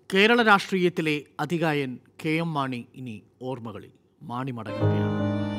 കേരള രാഷ്ട്രീയത്തിലെ അതികായൻ K M Mani ഇനി ഓർമ്മകളിൽ മാണി മടങ്ങുകയാണ്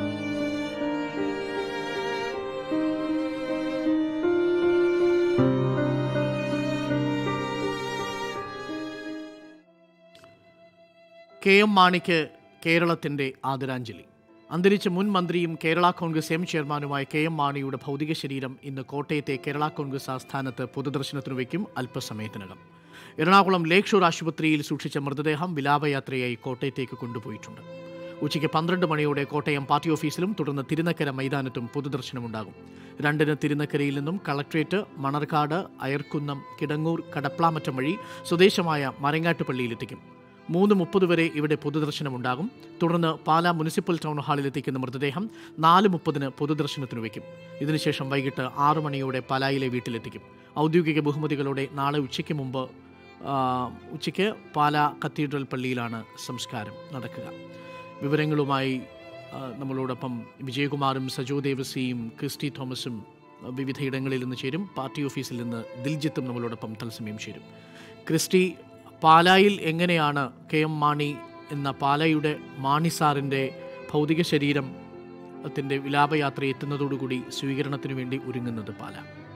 കെ എം മാണിക്ക് കേരളത്തിൻ്റെ ആദരാഞ്ജലി അന്തരിച്ച മുൻ മന്ത്രിയും കേരള കോൺഗ്രസ് എം ചെയർമാനുമായ കെ എം മാണിയുടെ ഭൗതിക ശരീരം ഇന്ന് കോട്ടയത്തെ കേരള കോൺഗ്രസ് ആസ്ഥാനത്ത് പൊതുദർശനത്തിനു വയ്ക്കും അല്പസമയത്തിനകം എറണാകുളം ലേക്ക് ഷോർ ആശുപത്രിയിൽ സൂക്ഷിച്ച മൃതദേഹം വിലാപയാത്രയായി കോട്ടയത്തേക്ക് കൊണ്ടുപോയിട്ടുണ്ട് ഉച്ചയ്ക്ക് പന്ത്രണ്ട് മണിയോടെ കോട്ടയം പാർട്ടി ഓഫീസിലും തുടർന്ന് തിരുനക്കര മൈതാനത്തും പൊതുദർശനമുണ്ടാകും രണ്ടിന് തിരുനക്കരയിൽ നിന്നും കളക്ട്രേറ്റ് മണർക്കാട് അയർക്കുന്നം കിടങ്ങൂർ കടപ്ലാമറ്റം വഴി സ്വദേശമായ മരങ്ങാട്ടുപള്ളിയിലെത്തിക്കും മൂന്ന് മുപ്പത് വരെ ഇവിടെ പൊതുദർശനമുണ്ടാകും തുടർന്ന് പാലാ മുനിസിപ്പൽ ടൗൺ ഹാളിലെത്തിക്കുന്ന മൃതദേഹം നാല് മുപ്പതിന് പൊതുദർശനത്തിന് വയ്ക്കും ഇതിനുശേഷം വൈകിട്ട് ആറു മണിയോടെ പാലായിലെ വീട്ടിലെത്തിക്കും ഔദ്യോഗിക ബഹുമതികളോടെ നാളെ ഉച്ചയ്ക്ക് മുമ്പ് ആ, ഉച്ചയ്ക്ക് പാലാ കത്തീഡ്രൽ പള്ളിയിലാണ് സംസ്കാരം നടക്കുക വിവരങ്ങളുമായി ആ, നമ്മളോടൊപ്പം വിജയകുമാറും സജോ ദേവസിയും ക്രിസ്റ്റി തോമസും ആ, വിവിധയിടങ്ങളിൽ നിന്ന് ചേരും പാർട്ടി ഓഫീസിൽ നിന്ന് ദിൽജിത്തും നമ്മളോടൊപ്പം തത്സമയം ചേരും ക്രിസ്റ്റി പാലായിൽ എങ്ങനെയാണ് കെ എം മാണി എന്ന പാലായുടെ മാണി സാറിൻ്റെ ഭൗതിക ശരീരം ത്തിൻ്റെ വിലാപയാത്ര എത്തുന്നതോടുകൂടി സ്വീകരണത്തിനു വേണ്ടി ഒരുങ്ങുന്നത് പാല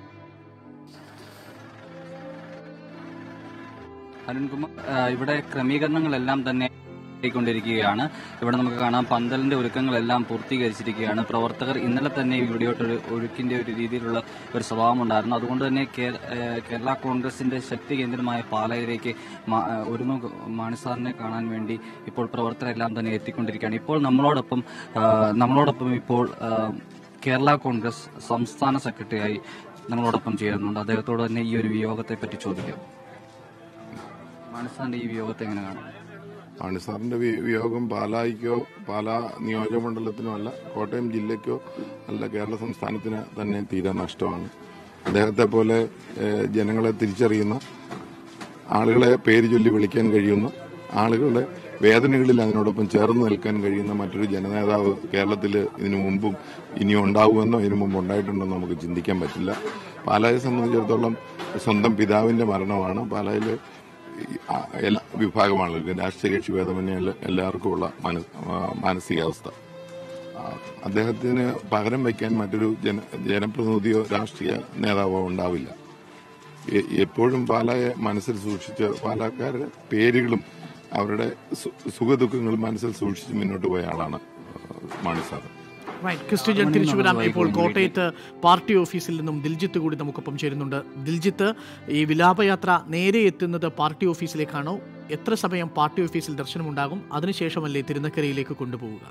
അരുൺകുമാർ ആ, ഇവിടെ ക്രമീകരണങ്ങളെല്ലാം തന്നെ കൊണ്ടിരിക്കുകയാണ് ഇവിടെ നമുക്ക് കാണാം പന്തലിന്റെ ഒരുക്കങ്ങളെല്ലാം പൂർത്തീകരിച്ചിരിക്കുകയാണ് പ്രവർത്തകർ ഇന്നലെ തന്നെ ഇവിടെയോട്ട് ഒരു ഒഴുക്കിന്റെ ഒരു രീതിയിലുള്ള ഒരു സ്വഭാവം ഉണ്ടായിരുന്നു അതുകൊണ്ട് തന്നെ കേ- ഏ, കേരള കോൺഗ്രസിന്റെ ശക്തി കേന്ദ്രമായ പാലയിലേക്ക് മാ- ആ, ഒരുമ മാണിസാറിനെ കാണാൻ വേണ്ടി ഇപ്പോൾ പ്രവർത്തകരെല്ലാം തന്നെ എത്തിക്കൊണ്ടിരിക്കുകയാണ് ഇപ്പോൾ നമ്മളോടൊപ്പം ആ, നമ്മളോടൊപ്പം ഇപ്പോൾ ആ, കേരള കോൺഗ്രസ് സംസ്ഥാന സെക്രട്ടറിയായി നമ്മളോടൊപ്പം ചേരുന്നുണ്ട് അദ്ദേഹത്തോട് തന്നെ ഈ ഒരു വിയോഗത്തെ പറ്റി ചോദിക്കാം മാണിസാറിന്റെ ഈ വിയോഗത്തെ എങ്ങനെ കാണാം മാണിസാറിന്റെ വി- വിയോഗം പാലായിക്കോ പാലാ നിയോജകമണ്ഡലത്തിനോ അല്ല കോട്ടയം ജില്ലയ്ക്കോ അല്ല കേരള സംസ്ഥാനത്തിന് തന്നെ തീരെ നഷ്ടമാണ് അദ്ദേഹത്തെ പോലെ ഏഹ്, ജനങ്ങളെ തിരിച്ചറിയുന്ന ആളുകളെ പേര് ചൊല്ലി വിളിക്കാൻ കഴിയുന്ന ആളുകളുടെ വേദനകളിൽ അതിനോടൊപ്പം ചേർന്ന് നിൽക്കാൻ കഴിയുന്ന മറ്റൊരു ജനനേതാവ് കേരളത്തിൽ ഇതിനു മുമ്പും ഇനിയും ഉണ്ടാവുമെന്നോ ഇതിനു മുമ്പ് ഉണ്ടായിട്ടുണ്ടെന്നോ നമുക്ക് ചിന്തിക്കാൻ പറ്റില്ല പാലായെ സംബന്ധിച്ചിടത്തോളം സ്വന്തം പിതാവിന്റെ മരണമാണ് പാലായിൽ ഈ ആ എല്ലാ വിഭാഗം ആളുകൾക്ക് രാഷ്ട്രീയ കക്ഷി ഭേദമന്യേ എല്ലാ- എല്ലാവർക്കും ഉള്ള മന- ആ, മാനസികാവസ്ഥ ആ, അദ്ദേഹത്തിന് പകരം വയ്ക്കാൻ മറ്റൊരു ജന ജനപ്രതിനിധിയോ രാഷ്ട്രീയ നേതാവോ ഉണ്ടാവില്ല എ- എപ്പോഴും പാലായെ മനസ്സിൽ സൂക്ഷിച്ച് പാലക്കാരുടെ പേരുകളും അവരുടെ സു- സുഖദുഃഖങ്ങളും മനസ്സിൽ സൂക്ഷിച്ച് മുന്നോട്ട് പോയ ആളാണ് മാണി സാർ റൈറ്റ് ക്രിസ്റ്റി ഞാൻ തിരിച്ചു വരാം ഇപ്പോൾ കോട്ടയത്ത് പാർട്ടി ഓഫീസിൽ നിന്നും ദിൽജിത്ത് കൂടി നമുക്കൊപ്പം ചേരുന്നുണ്ട് ദിൽജിത്ത് ഈ വിലാപയാത്ര നേരെ എത്തുന്നത് പാർട്ടി ഓഫീസിലേക്കാണോ എത്ര സമയം പാർട്ടി ഓഫീസിൽ ദർശനമുണ്ടാകും അതിനുശേഷമല്ലേ തിരുനക്കരയിലേക്ക് കൊണ്ടുപോവുക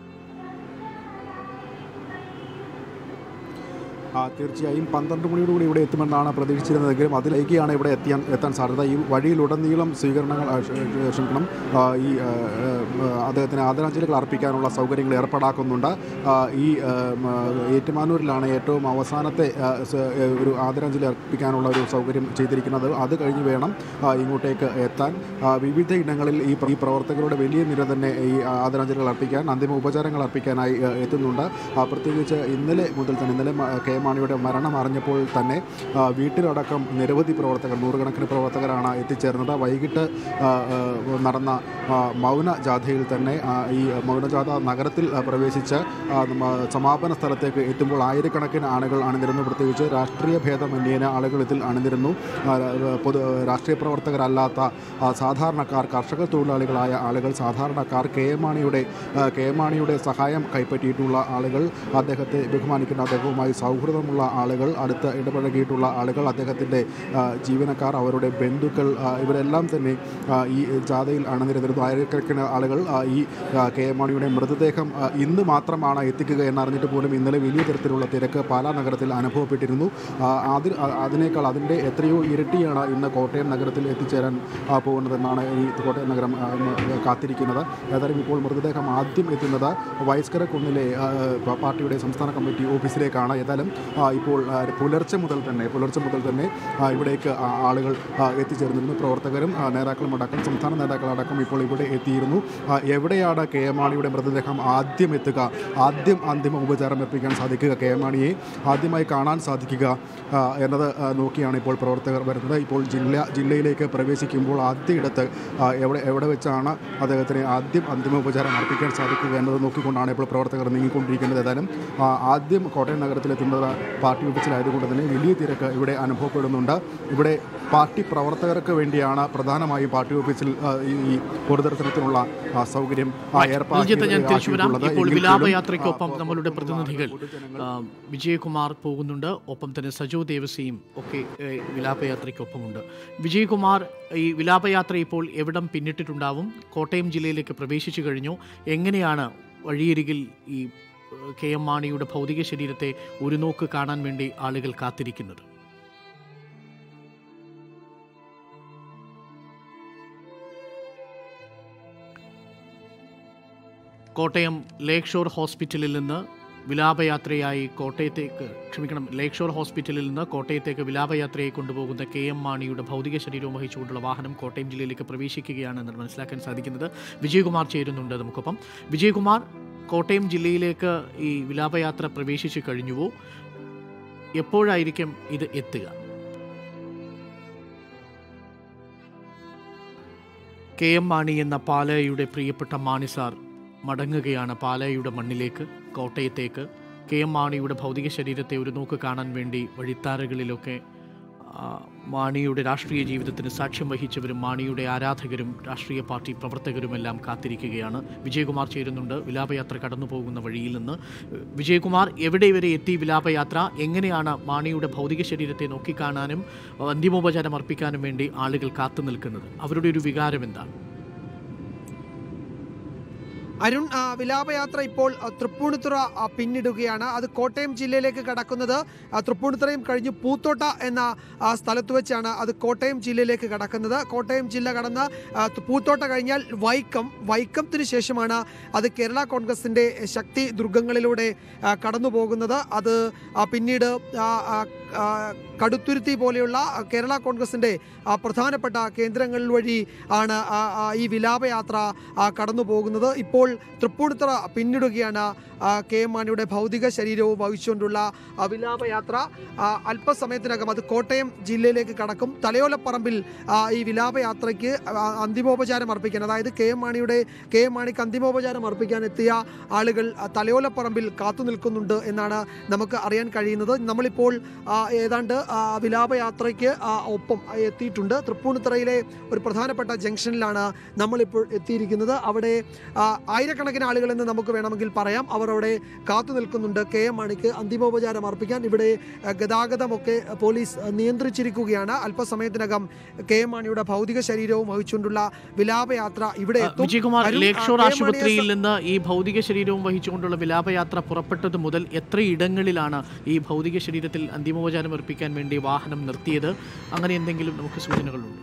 ആ, തീർച്ചയായും പന്ത്രണ്ട് മണിയോടുകൂടി ഇവിടെ എത്തുമെന്നാണ് പ്രതീക്ഷിച്ചിരുന്നതെങ്കിലും അതിലേക്കാണ് ഇവിടെ എത്തിയാൻ എത്താൻ സാധ്യത ഈ വഴിയിലുടനീളം സ്വീകരണങ്ങൾ ആ, ക്ഷ- ക്ഷ- ക്ഷമിക്കണം ആ, ഈ ആ, ആ, അദ്ദേഹത്തിന് ആദരാഞ്ജലികൾ അർപ്പിക്കാനുള്ള സൗകര്യങ്ങൾ ഏർപ്പാടാക്കുന്നുണ്ട് ആ, ഈ ആ, മ, ഏറ്റുമാനൂരിലാണ് ഏറ്റവും അവസാനത്തെ ആ, സ- ഏ, ഒരു ആദരാഞ്ജലി അർപ്പിക്കാനുള്ള ഒരു സൗകര്യം ചെയ്തിരിക്കുന്നത് അത് കഴിഞ്ഞ് വേണം ആ, ഇങ്ങോട്ടേക്ക് എത്താൻ ആ, വിവിധ ഇടങ്ങളിൽ ഈ പ്ര- ഈ പ്രവർത്തകരുടെ വലിയ നിര തന്നെ ഈ ആദരാഞ്ജലികൾ അർപ്പിക്കാൻ അന്തിമ ഉപചാരങ്ങൾ അർപ്പിക്കാനായി ആ, എത്തുന്നുണ്ട് ആ, പ്രത്യേകിച്ച് ഇന്നലെ മുതൽ തന്നെ ഇന്നലെ മ- കെ മാണിയുടെ മരണം അറിഞ്ഞപ്പോൾ തന്നെ ആ, വീട്ടിലടക്കം നിരവധി പ്രവർത്തകർ നൂറുകണക്കിന് പ്രവർത്തകരാണ് എത്തിച്ചേർന്നത് വൈകിട്ട് ആ, ആ, നടന്ന ആ, മൗന ജാഥയിൽ തന്നെ ആ, ഈ മൗനജാഥ നഗരത്തിൽ ആ, പ്രവേശിച്ച് ആ, നമ്മ- സമാപന സ്ഥലത്തേക്ക് എത്തുമ്പോൾ ആയിരക്കണക്കിന് ആളുകൾ അണിനിരുന്നു പ്രത്യേകിച്ച് രാഷ്ട്രീയ ഭേദമന്യേന ആളുകൾ ഇതിൽ അണിനിരുന്നു ആ, പൊതു രാഷ്ട്രീയ പ്രവർത്തകരല്ലാത്ത ആ, സാധാരണക്കാർ കർഷക തൊഴിലാളികളായ ആളുകൾ സാധാരണക്കാർ കെ എം മാണിയുടെ ആ, കെ എം മാണിയുടെ സഹായം കൈപ്പറ്റിയിട്ടുള്ള ആളുകൾ അദ്ദേഹത്തെ ബഹുമാനിക്കുന്ന അദ്ദേഹവുമായി സൗഹൃദമുള്ള ആളുകൾ അടുത്ത് ഇടപഴകിയിട്ടുള്ള ആളുകൾ അദ്ദേഹത്തിൻ്റെ ആ, ജീവനക്കാർ അവരുടെ ബന്ധുക്കൾ ആ, ഇവരെല്ലാം തന്നെ ആ, ഈ ജാഥയിൽ അണിനിരന്നിരുന്നു ആയിരക്കണക്കിന് ആളുകൾ ആ, ഈ ആ, കെ എം മാണിയുടെ മൃതദേഹം ആ, ഇന്ന് മാത്രമാണ് എത്തിക്കുക എന്നറിഞ്ഞിട്ട് പോലും ഇന്നലെ വലിയ തരത്തിലുള്ള തിരക്ക് പാലാ നഗരത്തിൽ അനുഭവപ്പെട്ടിരുന്നു ആ, അതിൽ ആ, അതിനേക്കാൾ അതിൻ്റെ എത്രയോ ഇരട്ടിയാണ് ഇന്ന് കോട്ടയം നഗരത്തിൽ എത്തിച്ചേരാൻ ആ, പോകുന്നതെന്നാണ് ഈ കോട്ടയം നഗരം ആ, ഇന്ന് കാത്തിരിക്കുന്നത് ഏതായാലും ഇപ്പോൾ മൃതദേഹം ആദ്യം എത്തുന്നത് വയസ്കര കുന്നിലെ ആ, പ- പാർട്ടിയുടെ സംസ്ഥാന കമ്മിറ്റി ഓഫീസിലേക്കാണ് ഏതായാലും ആ, ഇപ്പോൾ ആ, പുലർച്ചെ മുതൽ തന്നെ പുലർച്ചെ മുതൽ തന്നെ ആ, ഇവിടേക്ക് ആ, ആളുകൾ ആ, എത്തിച്ചേർന്നിരുന്നു പ്രവർത്തകരും ആ, നേതാക്കളും അടക്കം സംസ്ഥാന നേതാക്കളടക്കം ഇപ്പോൾ ഇവിടെ എത്തിയിരുന്നു ആ, എവിടെയാണ് കെ എം മാണിയുടെ മൃതദേഹം ആദ്യം എത്തുക ആദ്യം അന്തിമ ഉപചാരം എത്തിക്കാൻ സാധിക്കുക കെ എം മാണിയെ ആദ്യമായി കാണാൻ സാധിക്കുക ആ, എന്നത് ആ, നോക്കിയാണ് ഇപ്പോൾ പ്രവർത്തകർ വരുന്നത് ഇപ്പോൾ ജില്ല ജില്ലയിലേക്ക് പ്രവേശിക്കുമ്പോൾ ആദ്യയിടത്ത് ആ, എവിടെ എവിടെ വെച്ചാണ് അദ്ദേഹത്തിന് ആദ്യം അന്തിമ ഉപചാരം അർപ്പിക്കാൻ സാധിക്കുക എന്നത് നോക്കിക്കൊണ്ടാണ് ഇപ്പോൾ പ്രവർത്തകർ നീങ്ങിക്കൊണ്ടിരിക്കുന്നത് ഏതായാലും ആ, ആദ്യം കോട്ടയം നഗരത്തിലെത്തുന്നത് പാർട്ടി ഓഫീസിലായതുകൊണ്ട് തന്നെ വലിയ തിരക്ക് ഇവിടെ അനുഭവപ്പെടുന്നുണ്ട് ഇവിടെ പാർട്ടി പ്രവർത്തകർക്ക് വേണ്ടിയാണ് പ്രധാനമായും പാർട്ടി ഓഫീസിൽ ആ, ഈ ഈ പൊതുദർശനത്തിനുള്ള ആ, സൗകര്യം ആ, ഏർപ്പാ- അൽജിത്ത് ഞാൻ തിരിച്ചു വരാം ആക്കിയിട്ടുള്ളത്. ഇപ്പോൾ എങ്കിൽ പോലും, വിലാപയാത്രയ്ക്കൊപ്പം ആ, നമ്മളുടെ പ്രതിനിധികൾ പൊതുജനങ്ങൾ ആ, വിജയകുമാർ പോകുന്നുണ്ട് ഒപ്പം തന്നെ സജോ ദേവസിയും ഒക്കെ ഏ, വിലാപയാത്രയ്ക്കൊപ്പമുണ്ട് വിജയകുമാർ ഈ വിലാപയാത്ര ഇപ്പോൾ എവിടം പിന്നിട്ടിട്ടുണ്ടാവും കോട്ടയം ജില്ലയിലേക്ക് പ്രവേശിച്ചു കഴിഞ്ഞു എങ്ങനെയാണ് വഴിയരികിൽ ഈ ഏ, കെ എം മാണിയുടെ ഭൗതിക ശരീരത്തെ ഒരു നോക്ക് കാണാൻ വേണ്ടി ആളുകൾ കാത്തിരിക്കുന്നത് കോട്ടയം ലേക്ക് ഷോർ ഹോസ്പിറ്റലിൽ നിന്ന് വിലാപയാത്രയായി കോട്ടയത്തേക്ക് ക്ഷമിക്കണം ലേക്ക് ഷോർ ഹോസ്പിറ്റലിൽ നിന്ന് കോട്ടയത്തേക്ക് വിലാപയാത്രയായി കൊണ്ടുപോകുന്ന കെ എം മാണിയുടെ ഭൗതിക ശരീരവും വഹിച്ചുകൊണ്ടുള്ള വാഹനം കോട്ടയം ജില്ലയിലേക്ക് പ്രവേശിക്കുകയാണ് എന്നാണ് മനസ്സിലാക്കാൻ സാധിക്കുന്നത് വിജയകുമാർ ചേരുന്നുണ്ട് നമുക്കൊപ്പം വിജയകുമാർ കോട്ടയം ജില്ലയിലേക്ക് ഈ വിലാപയാത്ര പ്രവേശിച്ചു കഴിഞ്ഞുവോ എപ്പോഴായിരിക്കും ഇത് എത്തുക കെ എം മാണി എന്ന പാലയുടെ പ്രിയപ്പെട്ട മാണി സാർ മടങ്ങുകയാണ് പാലയുടെ മണ്ണിലേക്ക് കോട്ടയത്തേക്ക് കെ എം മാണിയുടെ ഭൗതിക ശരീരത്തെ ഒരു നോക്ക് കാണാൻ വേണ്ടി വഴിത്താരകളിലൊക്കെ ആ, മാണിയുടെ രാഷ്ട്രീയ ജീവിതത്തിന് സാക്ഷ്യം വഹിച്ചവരും മാണിയുടെ ആരാധകരും രാഷ്ട്രീയ പാർട്ടി പ്രവർത്തകരുമെല്ലാം കാത്തിരിക്കുകയാണ് വിജയകുമാർ ചേരുന്നുണ്ട് വിലാപയാത്ര കടന്നു പോകുന്ന വഴിയിൽ നിന്ന് വിജയകുമാർ എവിടെ വരെ എത്തി വിലാപയാത്ര എങ്ങനെയാണ് മാണിയുടെ ഭൗതിക ശരീരത്തെ നോക്കിക്കാണാനും അന്തിമോപചാരം അർപ്പിക്കാനും വേണ്ടി ആളുകൾ കാത്തു നിൽക്കുന്നത് അവരുടെ ഒരു വികാരം എന്താണ് അരുൺ ആ, വിലാപയാത്ര ഇപ്പോൾ ആ, തൃപ്പൂണിത്തുറ ആ, പിന്നിടുകയാണ് അത് കോട്ടയം ജില്ലയിലേക്ക് കടക്കുന്നത് ആ, തൃപ്പൂണിത്തുറയും കഴിഞ്ഞ് പൂത്തോട്ട എന്ന ആ, സ്ഥലത്ത് വെച്ചാണ് അത് കോട്ടയം ജില്ലയിലേക്ക് കടക്കുന്നത് കോട്ടയം ജില്ല കടന്ന് ആ, തു- പൂത്തോട്ട കഴിഞ്ഞാൽ വൈക്കം വൈക്കത്തിന് ശേഷമാണ് അത് കേരള കോൺഗ്രസിന്റെ ശക്തി ദുർഗങ്ങളിലൂടെ ആ, കടന്നു പോകുന്നത് അത് ആ, പിന്നീട് ആ, ആ, ആ, കടുത്തുരുത്തി പോലെയുള്ള ആ, കേരള കോൺഗ്രസിന്റെ ആ, പ്രധാനപ്പെട്ട കേന്ദ്രങ്ങൾ വഴി ആണ് ആ, ആ, ഈ വിലാപയാത്ര ആ, കടന്നു പോകുന്നത് ഇപ്പോൾ തൃപ്പൂണിത്തുറ പിന്നിടുകയാണ് ആ, കെ എം മാണിയുടെ ഭൗതിക ശരീരവും വഹിച്ചുകൊണ്ടുള്ള ആ, വിലാപയാത്ര ആ, അല്പസമയത്തിനകം അത് കോട്ടയം ജില്ലയിലേക്ക് കടക്കും തലയോലപ്പറമ്പിൽ ആ, ഈ വിലാപയാത്രയ്ക്ക് ആ, അന്തിമോപചാരം അർപ്പിക്കാൻ അതായത് കെ എം മാണിയുടെ കെ എം മാണിക്ക് അന്തിമോപചാരം അർപ്പിക്കാൻ എത്തിയ ആളുകൾ ആ, തലയോലപ്പറമ്പിൽ കാത്തു നിൽക്കുന്നുണ്ട് എന്നാണ് നമുക്ക് അറിയാൻ കഴിയുന്നത് നമ്മളിപ്പോൾ ആ, ഏതാണ്ട് ആ, വിലാപയാത്രയ്ക്ക് ആ, ഒപ്പം എത്തിയിട്ടുണ്ട് തൃപ്പൂണിത്തുറയിലെ ഒരു പ്രധാനപ്പെട്ട ജംഗ്ഷനിലാണ് നമ്മളിപ്പോൾ എത്തിയിരിക്കുന്നത് അവിടെ ആ, ആയിരക്കണക്കിന് ആളുകൾ എന്ന് നമുക്ക് വേണമെങ്കിൽ പറയാം അവർ അവിടെ കാത്തു നിൽക്കുന്നുണ്ട് കെ എം മാണിക്ക് അന്തിമോപചാരം അർപ്പിക്കാൻ ഇവിടെ ആ, ഗതാഗതമൊക്കെ പോലീസ് ആ, നിയന്ത്രിച്ചിരിക്കുകയാണ് അല്പസമയത്തിനകം കെ എം മാണിയുടെ ഭൗതിക ശരീരവും വഹിച്ചുകൊണ്ടുള്ള വിലാപയാത്ര ഇവിടെ എത്തും വിജയകുമാർ അരുൺ, ലേക്ക് ആ, ഷോർ കെ. മാണിയെ ആശുപത്രിയിൽ സ- നിന്ന് ഈ ഭൗതിക ശരീരവും വഹിച്ചുകൊണ്ടുള്ള വിലാപയാത്ര പുറപ്പെട്ടത് മുതൽ എത്ര ഇടങ്ങളിലാണ് ഈ ഭൗതിക ശരീരത്തിൽ അന്തിമോപചാരം അർപ്പിക്കാൻ വേണ്ടി വാഹനം നിർത്തിയത് അങ്ങനെ എന്തെങ്കിലും നമുക്ക് സൂചനകളുണ്ട്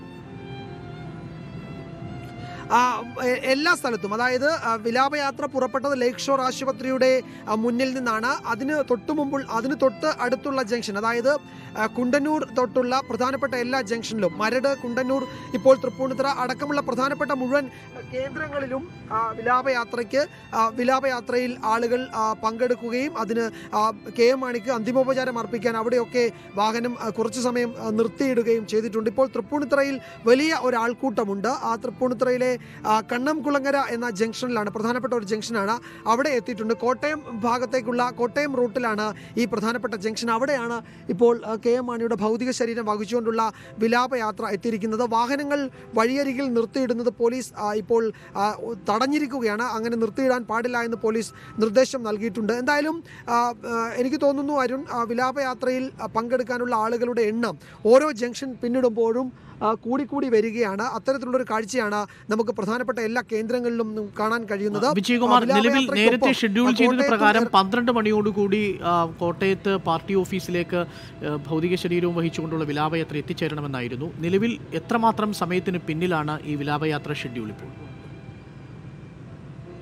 ആ, എ- എല്ലാ സ്ഥലത്തും അതായത് ആ, വിലാപയാത്ര പുറപ്പെട്ടത് ലേക്ക് ഷോർ ആശുപത്രിയുടെ ആ, മുന്നിൽ നിന്നാണ് അതിന് തൊട്ടു മുമ്പിൽ അതിന് തൊട്ട് അടുത്തുള്ള ജംഗ്ഷൻ അതായത് ആ, കുണ്ടന്നൂർ തൊട്ടുള്ള പ്രധാനപ്പെട്ട എല്ലാ ജംഗ്ഷനിലും മരട് കുണ്ടന്നൂർ ഇപ്പോൾ തൃപ്പൂണിത്തുറ അടക്കമുള്ള പ്രധാനപ്പെട്ട മുഴുവൻ കേന്ദ്രങ്ങളിലും ആ, വിലാപയാത്രയ്ക്ക് ആ, വിലാപയാത്രയിൽ ആളുകൾ ആ, പങ്കെടുക്കുകയും അതിന് ആ, കെ എം മാണിക്ക് അന്തിമോപചാരം അർപ്പിക്കാൻ അവിടെയൊക്കെ വാഹനം ആ, കുറച്ചു സമയം ആ, നിർത്തിയിടുകയും ചെയ്തിട്ടുണ്ട് ഇപ്പോൾ തൃപ്പൂണിത്തുറയിൽ വലിയ ഒരു ആൾക്കൂട്ടമുണ്ട് ആ തൃപ്പൂണിത്തുറയിലെ ആ, കണ്ണംകുളങ്ങര എന്ന ജംഗ്ഷനിലാണ് പ്രധാനപ്പെട്ട ഒരു ജംഗ്ഷനാണ് അവിടെ എത്തിയിട്ടുണ്ട് കോട്ടയം ഭാഗത്തേക്കുള്ള കോട്ടയം റൂട്ടിലാണ് ഈ പ്രധാനപ്പെട്ട ജംഗ്ഷൻ അവിടെയാണ് ഇപ്പോൾ ആ, കെ എം മാണിയുടെ ഭൗതിക ശരീരം വഹിച്ചുകൊണ്ടുള്ള വിലാപയാത്ര എത്തിയിരിക്കുന്നത് വാഹനങ്ങൾ വഴിയരികിൽ നിർത്തിയിടുന്നത് പോലീസ് ആ, ഇപ്പോൾ ആ, തടഞ്ഞിരിക്കുകയാണ് അങ്ങനെ നിർത്തിയിടാൻ പാടില്ല എന്ന് പോലീസ് നിർദ്ദേശം നൽകിയിട്ടുണ്ട് എന്തായാലും ആ, ആ, എനിക്ക് തോന്നുന്നു അരുൺ ആ, വിലാപയാത്രയിൽ ആ, പങ്കെടുക്കാനുള്ള ആളുകളുടെ എണ്ണം ഓരോ ജംഗ്ഷൻ പിന്നിടുമ്പോഴും ആ, കൂടിക്കൂടി വരികയാണ് അത്തരത്തിലുള്ളൊരു കാഴ്ചയാണ് നമുക്ക് പ്രധാനപ്പെട്ട എല്ലാ കേന്ദ്രങ്ങളിലും നും കാണാൻ കഴിയുന്നത് വിജയകുമാർ ആ, നിലവിൽ വിലാപയാത്രയ്ക്കൊപ്പം, നേരത്തെ ഷെഡ്യൂൾ ആ, ചെയ്തത് കോട്ടയത്തും പ്രകാരം പന്ത്രണ്ട് മണിയോടുകൂടി ആ, കോട്ടയത്ത് പാർട്ടി ഓഫീസിലേക്ക് ആ, ഭൗതിക ശരീരവും വഹിച്ചുകൊണ്ടുള്ള വിലാപയാത്ര എത്തിച്ചേരണമെന്നായിരുന്നു നിലവിൽ എത്രമാത്രം സമയത്തിന് പിന്നിലാണ് ഈ വിലാപയാത്ര ഷെഡ്യൂൾ ഇപ്പോൾ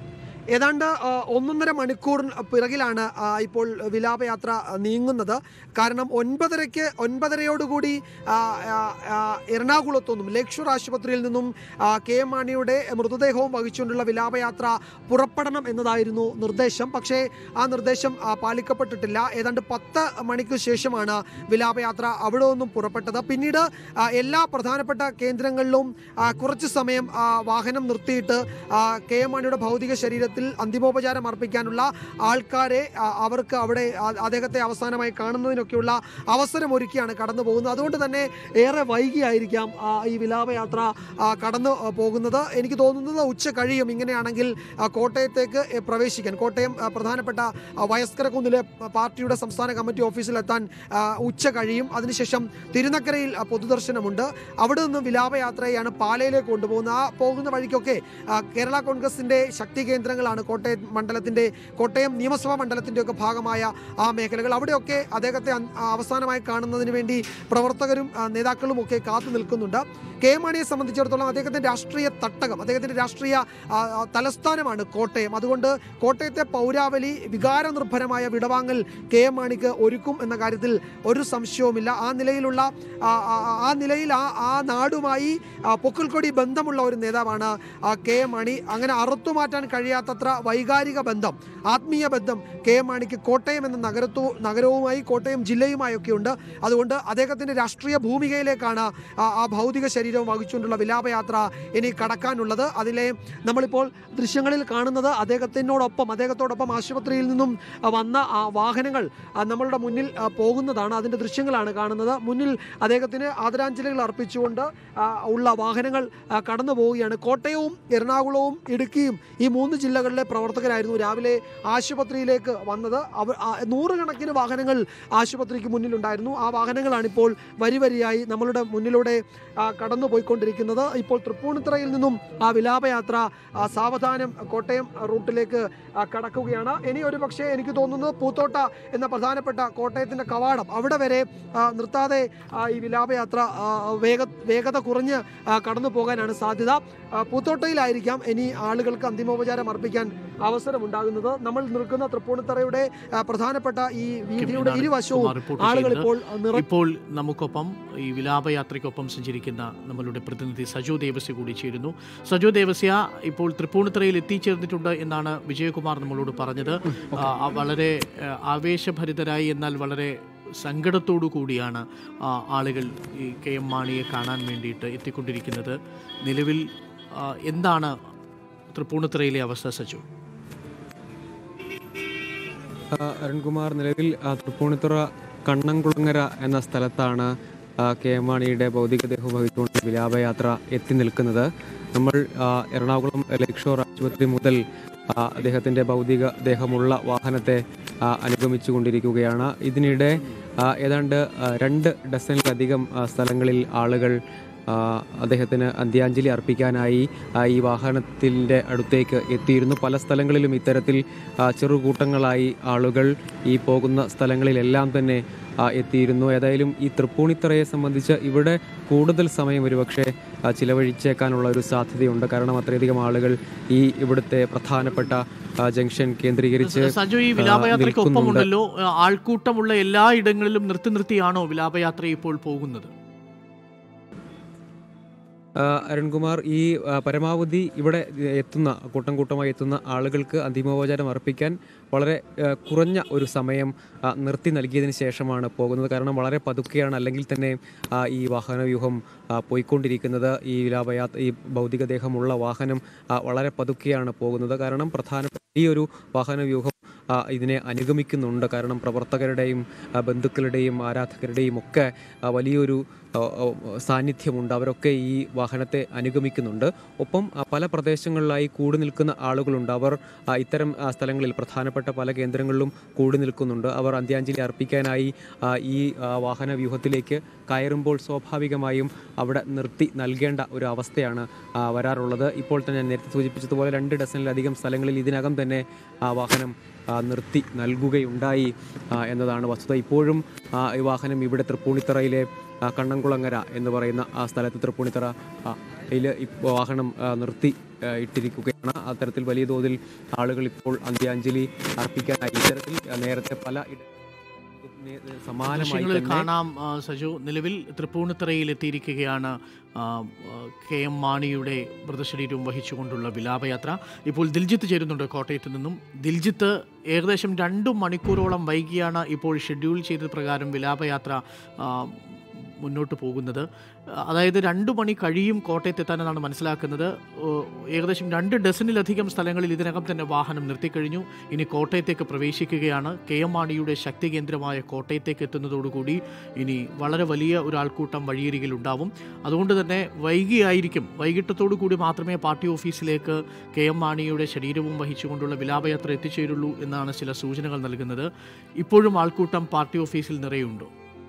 ഏതാണ്ട് ആ, ഒന്നൊന്നര മണിക്കൂറിന് പിറകിലാണ് ആ, ഇപ്പോൾ വിലാപയാത്ര നീങ്ങുന്നത് കാരണം ഒൻപതരയ്ക്ക് ഒൻപതരയോടുകൂടി ആ, ആ, ആ, എറണാകുളത്തുനിന്നും ലേക്ഷൂർ ആശുപത്രിയിൽ നിന്നും ആ, കെ എം മാണിയുടെ മൃതദേഹവും വഹിച്ചുകൊണ്ടുള്ള വിലാപയാത്ര പുറപ്പെടണം എന്നതായിരുന്നു നിർദ്ദേശം പക്ഷേ ആ നിർദ്ദേശം ആ, പാലിക്കപ്പെട്ടിട്ടില്ല ഏതാണ്ട് പത്ത് മണിക്ക് ശേഷമാണ് വിലാപയാത്ര അവിടെ നിന്നും പുറപ്പെട്ടത് പിന്നീട് ആ, എല്ലാ പ്രധാനപ്പെട്ട കേന്ദ്രങ്ങളിലും ആ, കുറച്ച് സമയം ആ, വാഹനം നിർത്തിയിട്ട് ആ, കെ എം മാണിയുടെ ഭൗതിക ശരീരത്തിൽ അന്തിമോപചാരം അർപ്പിക്കാനുള്ള ആൾക്കാരെ ആ, അവർക്ക് അവിടെ ആ- അദ്ദേഹത്തെ അവസാനമായി കാണുന്നതിനൊക്കെയുള്ള അവസരമൊരുക്കിയാണ് കടന്നു പോകുന്നത് അതുകൊണ്ട് തന്നെ ഏറെ വൈകിയായിരിക്കാം ആ, ഈ വിലാപയാത്ര ആ, കടന്നു ആ, പോകുന്നത് എനിക്ക് തോന്നുന്നത് ഉച്ച കഴിയും ഇങ്ങനെയാണെങ്കിൽ ആ, കോട്ടയത്തേക്ക് എ, പ്രവേശിക്കാൻ കോട്ടയം ആ, പ്രധാനപ്പെട്ട ആ, വയസ്കരക്കുന്നിലെ പാർട്ടിയുടെ സംസ്ഥാന കമ്മിറ്റി ഓഫീസിലെത്താൻ ആ, ഉച്ച കഴിയും അതിനുശേഷം തിരുനക്കരയിൽ ആ, പൊതുദർശനമുണ്ട് അവിടെ നിന്ന് വിലാപയാത്രയാണ് പാലയിലേക്ക് കൊണ്ടുപോകുന്നത് ആ പോകുന്ന വഴിക്കൊക്കെ ആ, കേരള കോൺഗ്രസിന്റെ ശക്തി കേന്ദ്രങ്ങളാണ് കോട്ടയം മണ്ഡലത്തിന്റെ കോട്ടയം നിയമസഭാ മണ്ഡലത്തിന്റെ ഒക്കെ ഭാഗമായ ആ മേഖലകൾ അവിടെയൊക്കെ അദ്ദേഹത്തെ അൻ- ആ, അവസാനമായി കാണുന്നതിന് വേണ്ടി പ്രവർത്തകരും ആ, നേതാക്കളും ഒക്കെ കാത്തു നിൽക്കുന്നുണ്ട് കെ എം മാണിയെ സംബന്ധിച്ചിടത്തോളം അദ്ദേഹത്തിന്റെ രാഷ്ട്രീയ തട്ടകം അദ്ദേഹത്തിന്റെ രാഷ്ട്രീയ ആ, ആ, തലസ്ഥാനമാണ് കോട്ടയം അതുകൊണ്ട് കോട്ടയത്തെ പൗരാവലി വികാരനിർഭരമായ വിടവാങ്ങൽ കെ എം മാണിക്ക് ഒരുക്കും എന്ന കാര്യത്തിൽ ഒരു സംശയവുമില്ല ആ നിലയിലുള്ള ആ, ആ, ആ നിലയിൽ ആ ആ നാടുമായി ആ, പൊക്കിൾക്കൊടി ബന്ധമുള്ള ഒരു നേതാവാണ് ആ, കെ എം മാണി അങ്ങനെ അറുത്തുമാറ്റാൻ കഴിയാത്തത്ര വൈകാരിക ബന്ധം ആത്മീയ ബന്ധം കെ എം മാണിക്ക് കോട്ടയം എന്ന നഗരത്തു നഗരവുമായി കോട്ടയം ജില്ലയുമായൊക്കെ ഉണ്ട് അതുകൊണ്ട് അദ്ദേഹത്തിന്റെ രാഷ്ട്രീയ ഭൂമികയിലേക്കാണ് ആ ആ ഭൗതിക ശരീരവും വഹിച്ചുകൊണ്ടുള്ള വിലാപയാത്ര ഇനി കടക്കാനുള്ളത് അതിലെ നമ്മളിപ്പോൾ ദൃശ്യങ്ങളിൽ കാണുന്നത് അദ്ദേഹത്തിനോടൊപ്പം അദ്ദേഹത്തോടൊപ്പം ആശുപത്രിയിൽ നിന്നും ആ, വന്ന ആ വാഹനങ്ങൾ ആ, നമ്മളുടെ മുന്നിൽ ആ, പോകുന്നതാണ് അതിന്റെ ദൃശ്യങ്ങളാണ് കാണുന്നത് മുന്നിൽ അദ്ദേഹത്തിന് ആദരാഞ്ജലികൾ അർപ്പിച്ചുകൊണ്ട് ആ, ഉള്ള വാഹനങ്ങൾ ആ, കടന്നു പോവുകയാണ് കോട്ടയവും എറണാകുളവും ഇടുക്കിയും ഈ മൂന്ന് ജില്ലകളിലെ പ്രവർത്തകരായിരുന്നു രാവിലെ ആശുപത്രിയിലേക്ക് വന്നത് അവർ ആ, നൂറുകണക്കിന് വാഹനങ്ങൾ ആശുപത്രിക്ക് മുന്നിലുണ്ടായിരുന്നു ആ വാഹനങ്ങളാണ് ഇപ്പോൾ വരി വരിയായി നമ്മളുടെ മുന്നിലൂടെ ആ, കടന്നു പോയിക്കൊണ്ടിരിക്കുന്നത് ഇപ്പോൾ തൃപ്പൂണിത്തുറയിൽ നിന്നും ആ വിലാപയാത്ര ആ, സാവധാനം കോട്ടയം റൂട്ടിലേക്ക് ആ, കടക്കുകയാണ് ഇനി ഒരു പക്ഷേ എനിക്ക് തോന്നുന്നത് പൂത്തോട്ട എന്ന പ്രധാനപ്പെട്ട കോട്ടയത്തിന്റെ കവാടം അവിടെ വരെ ആ, നിർത്താതെ ആ, ഈ വിലാപയാത്ര ആ, വേഗ വേഗത കുറഞ്ഞ് ആ, കടന്നു പോകാനാണ് സാധ്യത ആ, പൂത്തോട്ടയിലായിരിക്കാം ഇനി ആളുകൾക്ക് അന്തിമോപചാരം അർപ്പിക്കാൻ അവസരമുണ്ടാകുന്നത് നമ്മൾ നിൽക്കുന്ന തൃപ്പൂണിത്തറയുടെ ആ, പ്രധാനപ്പെട്ട ഈ വീതിയുടെ ഇതാണ് ഇരുവശവും കുമാർ റിപ്പോർട്ട് ആളുകൾ ചെയ്യുന്നത്. ഇപ്പോൾ നിറ ഇപ്പോൾ നമുക്കൊപ്പം ഈ വിലാപയാത്രയ്ക്കൊപ്പം സഞ്ചരിക്കുന്ന നമ്മളുടെ പ്രതിനിധി സജു ദേവസ്യ കൂടി ചേരുന്നു സജു ദേവസ്യ ഇപ്പോൾ തൃപ്പൂണിത്തുറയിൽ എത്തിച്ചേർന്നിട്ടുണ്ട് എന്നാണ് വിജയകുമാർ നമ്മളോട് പറഞ്ഞത് ആ, ആ, വളരെ ആ, ആവേശഭരിതരായി എന്നാൽ വളരെ സങ്കടത്തോടു കൂടിയാണ് ആ, ആളുകൾ ഈ കെ എം മാണിയെ കാണാൻ വേണ്ടിയിട്ട് എത്തിക്കൊണ്ടിരിക്കുന്നത് നിലവിൽ ആ, എന്താണ് തൃപ്പൂണിത്തുറയിലെ അവസ്ഥ സജു ആ, അരുൺകുമാർ നിലവിൽ ആ, തൃപ്പൂണിത്തുറ കണ്ണംകുളങ്ങര എന്ന സ്ഥലത്താണ് ആ, കെ എം മാണിയുടെ ഭൗതികദേഹം വഹിച്ചുകൊണ്ട് വിലാപയാത്ര എത്തി നിൽക്കുന്നത് നമ്മൾ ആ, എറണാകുളം ലേക്ഷോർ ആശുപത്രി മുതൽ ആ, അദ്ദേഹത്തിൻ്റെ ഭൗതിക ദേഹമുള്ള വാഹനത്തെ ആ, അനുഗമിച്ചുകൊണ്ടിരിക്കുകയാണ് ഇതിനിടെ ആ, ഏതാണ്ട് ആ, രണ്ട് ഡസനിലധികം ആ, സ്ഥലങ്ങളിൽ ആളുകൾ ആ, അദ്ദേഹത്തിന് അന്ത്യാഞ്ജലി അർപ്പിക്കാനായി ആ, ഈ വാഹനത്തിൻ്റെ അടുത്തേക്ക് എത്തിയിരുന്നു പല സ്ഥലങ്ങളിലും ഇത്തരത്തിൽ ആ, ചെറുകൂട്ടങ്ങളായി ആളുകൾ ഈ പോകുന്ന സ്ഥലങ്ങളിലെല്ലാം തന്നെ ആ, എത്തിയിരുന്നു ഏതായാലും ഈ തൃപ്പൂണിത്തറയെ സംബന്ധിച്ച് ഇവിടെ കൂടുതൽ സമയം ഒരുപക്ഷെ ആ, ചിലവഴിച്ചേക്കാനുള്ള ഒരു സാധ്യതയുണ്ട് കാരണം അത്രയധികം ആളുകൾ ഈ ഇവിടുത്തെ പ്രധാനപ്പെട്ട ആ, ജംഗ്ഷൻ കേന്ദ്രീകരിച്ച് സജു ഈ ആ, വിലാപയാത്രയ്ക്ക് നിൽക്കുന്നുണ്ട്. ഒപ്പമുണ്ടല്ലോ ആ, ആൾക്കൂട്ടമുള്ള എല്ലാ ഇടങ്ങളിലും നിർത്തി നിർത്തിയാണോ വിലാപയാത്ര ഇപ്പോൾ പോകുന്നത് ആ, അരുൺകുമാർ ഈ ആ, പരമാവധി ഇവിടെ എത്തുന്ന കൂട്ടം കൂട്ടമായി എത്തുന്ന ആളുകൾക്ക് അന്തിമോപചാരം അർപ്പിക്കാൻ വളരെ ആ, കുറഞ്ഞ ഒരു സമയം ആ, നിർത്തി നൽകിയതിന് ശേഷമാണ് പോകുന്നത് കാരണം വളരെ പതുക്കെയാണ് അല്ലെങ്കിൽ തന്നെ ആ, ഈ വാഹനവ്യൂഹം ആ, പോയിക്കൊണ്ടിരിക്കുന്നത് ഈ വിലാപയാത്ര ഈ ഭൗതികദേഹമുള്ള വാഹനം ആ, വളരെ പതുക്കെയാണ് പോകുന്നത് കാരണം പ്രധാനപ്പെട്ട ഈ ഒരു വാഹനവ്യൂഹം ആ, ഇതിനെ അനുഗമിക്കുന്നുണ്ട് കാരണം പ്രവർത്തകരുടെയും ആ, ബന്ധുക്കളുടെയും ആരാധകരുടെയും ഒക്കെ ആ, വലിയൊരു ആ, ആ, സാന്നിധ്യമുണ്ട് അവരൊക്കെ ഈ വാഹനത്തെ അനുഗമിക്കുന്നുണ്ട് ഒപ്പം ആ, പല പ്രദേശങ്ങളിലായി കൂടി നിൽക്കുന്ന ആളുകളുണ്ട് അവർ ആ, ഇത്തരം ആ, സ്ഥലങ്ങളിൽ പ്രധാനപ്പെട്ട പല കേന്ദ്രങ്ങളിലും കൂടി നിൽക്കുന്നുണ്ട് അവർ അന്ത്യാഞ്ജലി അർപ്പിക്കാനായി ആ, ഈ ആ, വാഹന വ്യൂഹത്തിലേക്ക് കയറുമ്പോൾ സ്വാഭാവികമായും അവിടെ നിർത്തി നൽകേണ്ട ഒരു അവസ്ഥയാണ് ആ, വരാറുള്ളത് ഇപ്പോൾ തന്നെ ഞാൻ നേരത്തെ സൂചിപ്പിച്ചതുപോലെ രണ്ട് ഡസനിലധികം സ്ഥലങ്ങളിൽ ഇതിനകം തന്നെ ആ വാഹനം ആ, നിർത്തി നൽകുകയുണ്ടായി ആ, എന്നതാണ് വസ്തുത ഇപ്പോഴും ആ, ഈ വാഹനം ഇവിടെ തൃപ്പൂണിത്തറയിലെ ആ, കണ്ണംകുളങ്ങര എന്ന് പറയുന്ന ആ സ്ഥലത്ത് തൃപ്പൂണിത്തറ ആ, യിൽ ഇപ്പോൾ വാഹനം ആ, നിർത്തി ആ, ഇട്ടിരിക്കുകയാണ് അത്തരത്തിൽ വലിയ തോതിൽ ആളുകൾ ഇപ്പോൾ അന്ത്യാഞ്ജലി അർപ്പിക്കാനായി ഇത്തരത്തിൽ ആ, നേരത്തെ പല ഇട- സമാനമായി ദൃശ്യങ്ങളിൽ തന്നെ കാണാം ആ, സജു നിലവിൽ തൃപ്പൂണിത്തറയിൽ എത്തിയിരിക്കുകയാണ് ആ, ആ, കെ എം മാണിയുടെ മൃതശരീരവും വഹിച്ചുകൊണ്ടുള്ള വിലാപയാത്ര ഇപ്പോൾ ദിൽജിത്ത് ചേരുന്നുണ്ട് കോട്ടയത്ത് നിന്നും ദിൽജിത്ത് ഏകദേശം രണ്ടു മണിക്കൂറോളം വൈകിയാണ് ഇപ്പോൾ ഷെഡ്യൂൾ ചെയ്ത പ്രകാരം വിലാപയാത്ര ആ, മുന്നോട്ട് പോകുന്നത് അതായത് രണ്ടു മണി കഴിയും കോട്ടയത്ത് എത്താനെന്നാണ് മനസ്സിലാക്കുന്നത് ഓ, ഏകദേശം രണ്ട് ഡസനിലധികം സ്ഥലങ്ങളിൽ ഇതിനകം തന്നെ വാഹനം നിർത്തിക്കഴിഞ്ഞു ഇനി കോട്ടയത്തേക്ക് പ്രവേശിക്കുകയാണ് കെ എം മാണിയുടെ ശക്തി കേന്ദ്രമായ കോട്ടയത്തേക്ക് എത്തുന്നതോടുകൂടി ഇനി വളരെ വലിയ ഒരു ആൾക്കൂട്ടം വഴിയരികിൽ ഉണ്ടാവും അതുകൊണ്ട് തന്നെ വൈകിയായിരിക്കും വൈകിട്ടത്തോടു കൂടി മാത്രമേ പാർട്ടി ഓഫീസിലേക്ക് കെ എം മാണിയുടെ ശരീരവും വഹിച്ചുകൊണ്ടുള്ള വിലാപയാത്ര എത്തിച്ചേരുള്ളൂ എന്നാണ് ചില സൂചനകൾ നൽകുന്നത് ഇപ്പോഴും ആൾക്കൂട്ടം പാർട്ടി ഓഫീസിൽ നിറയുണ്ടോ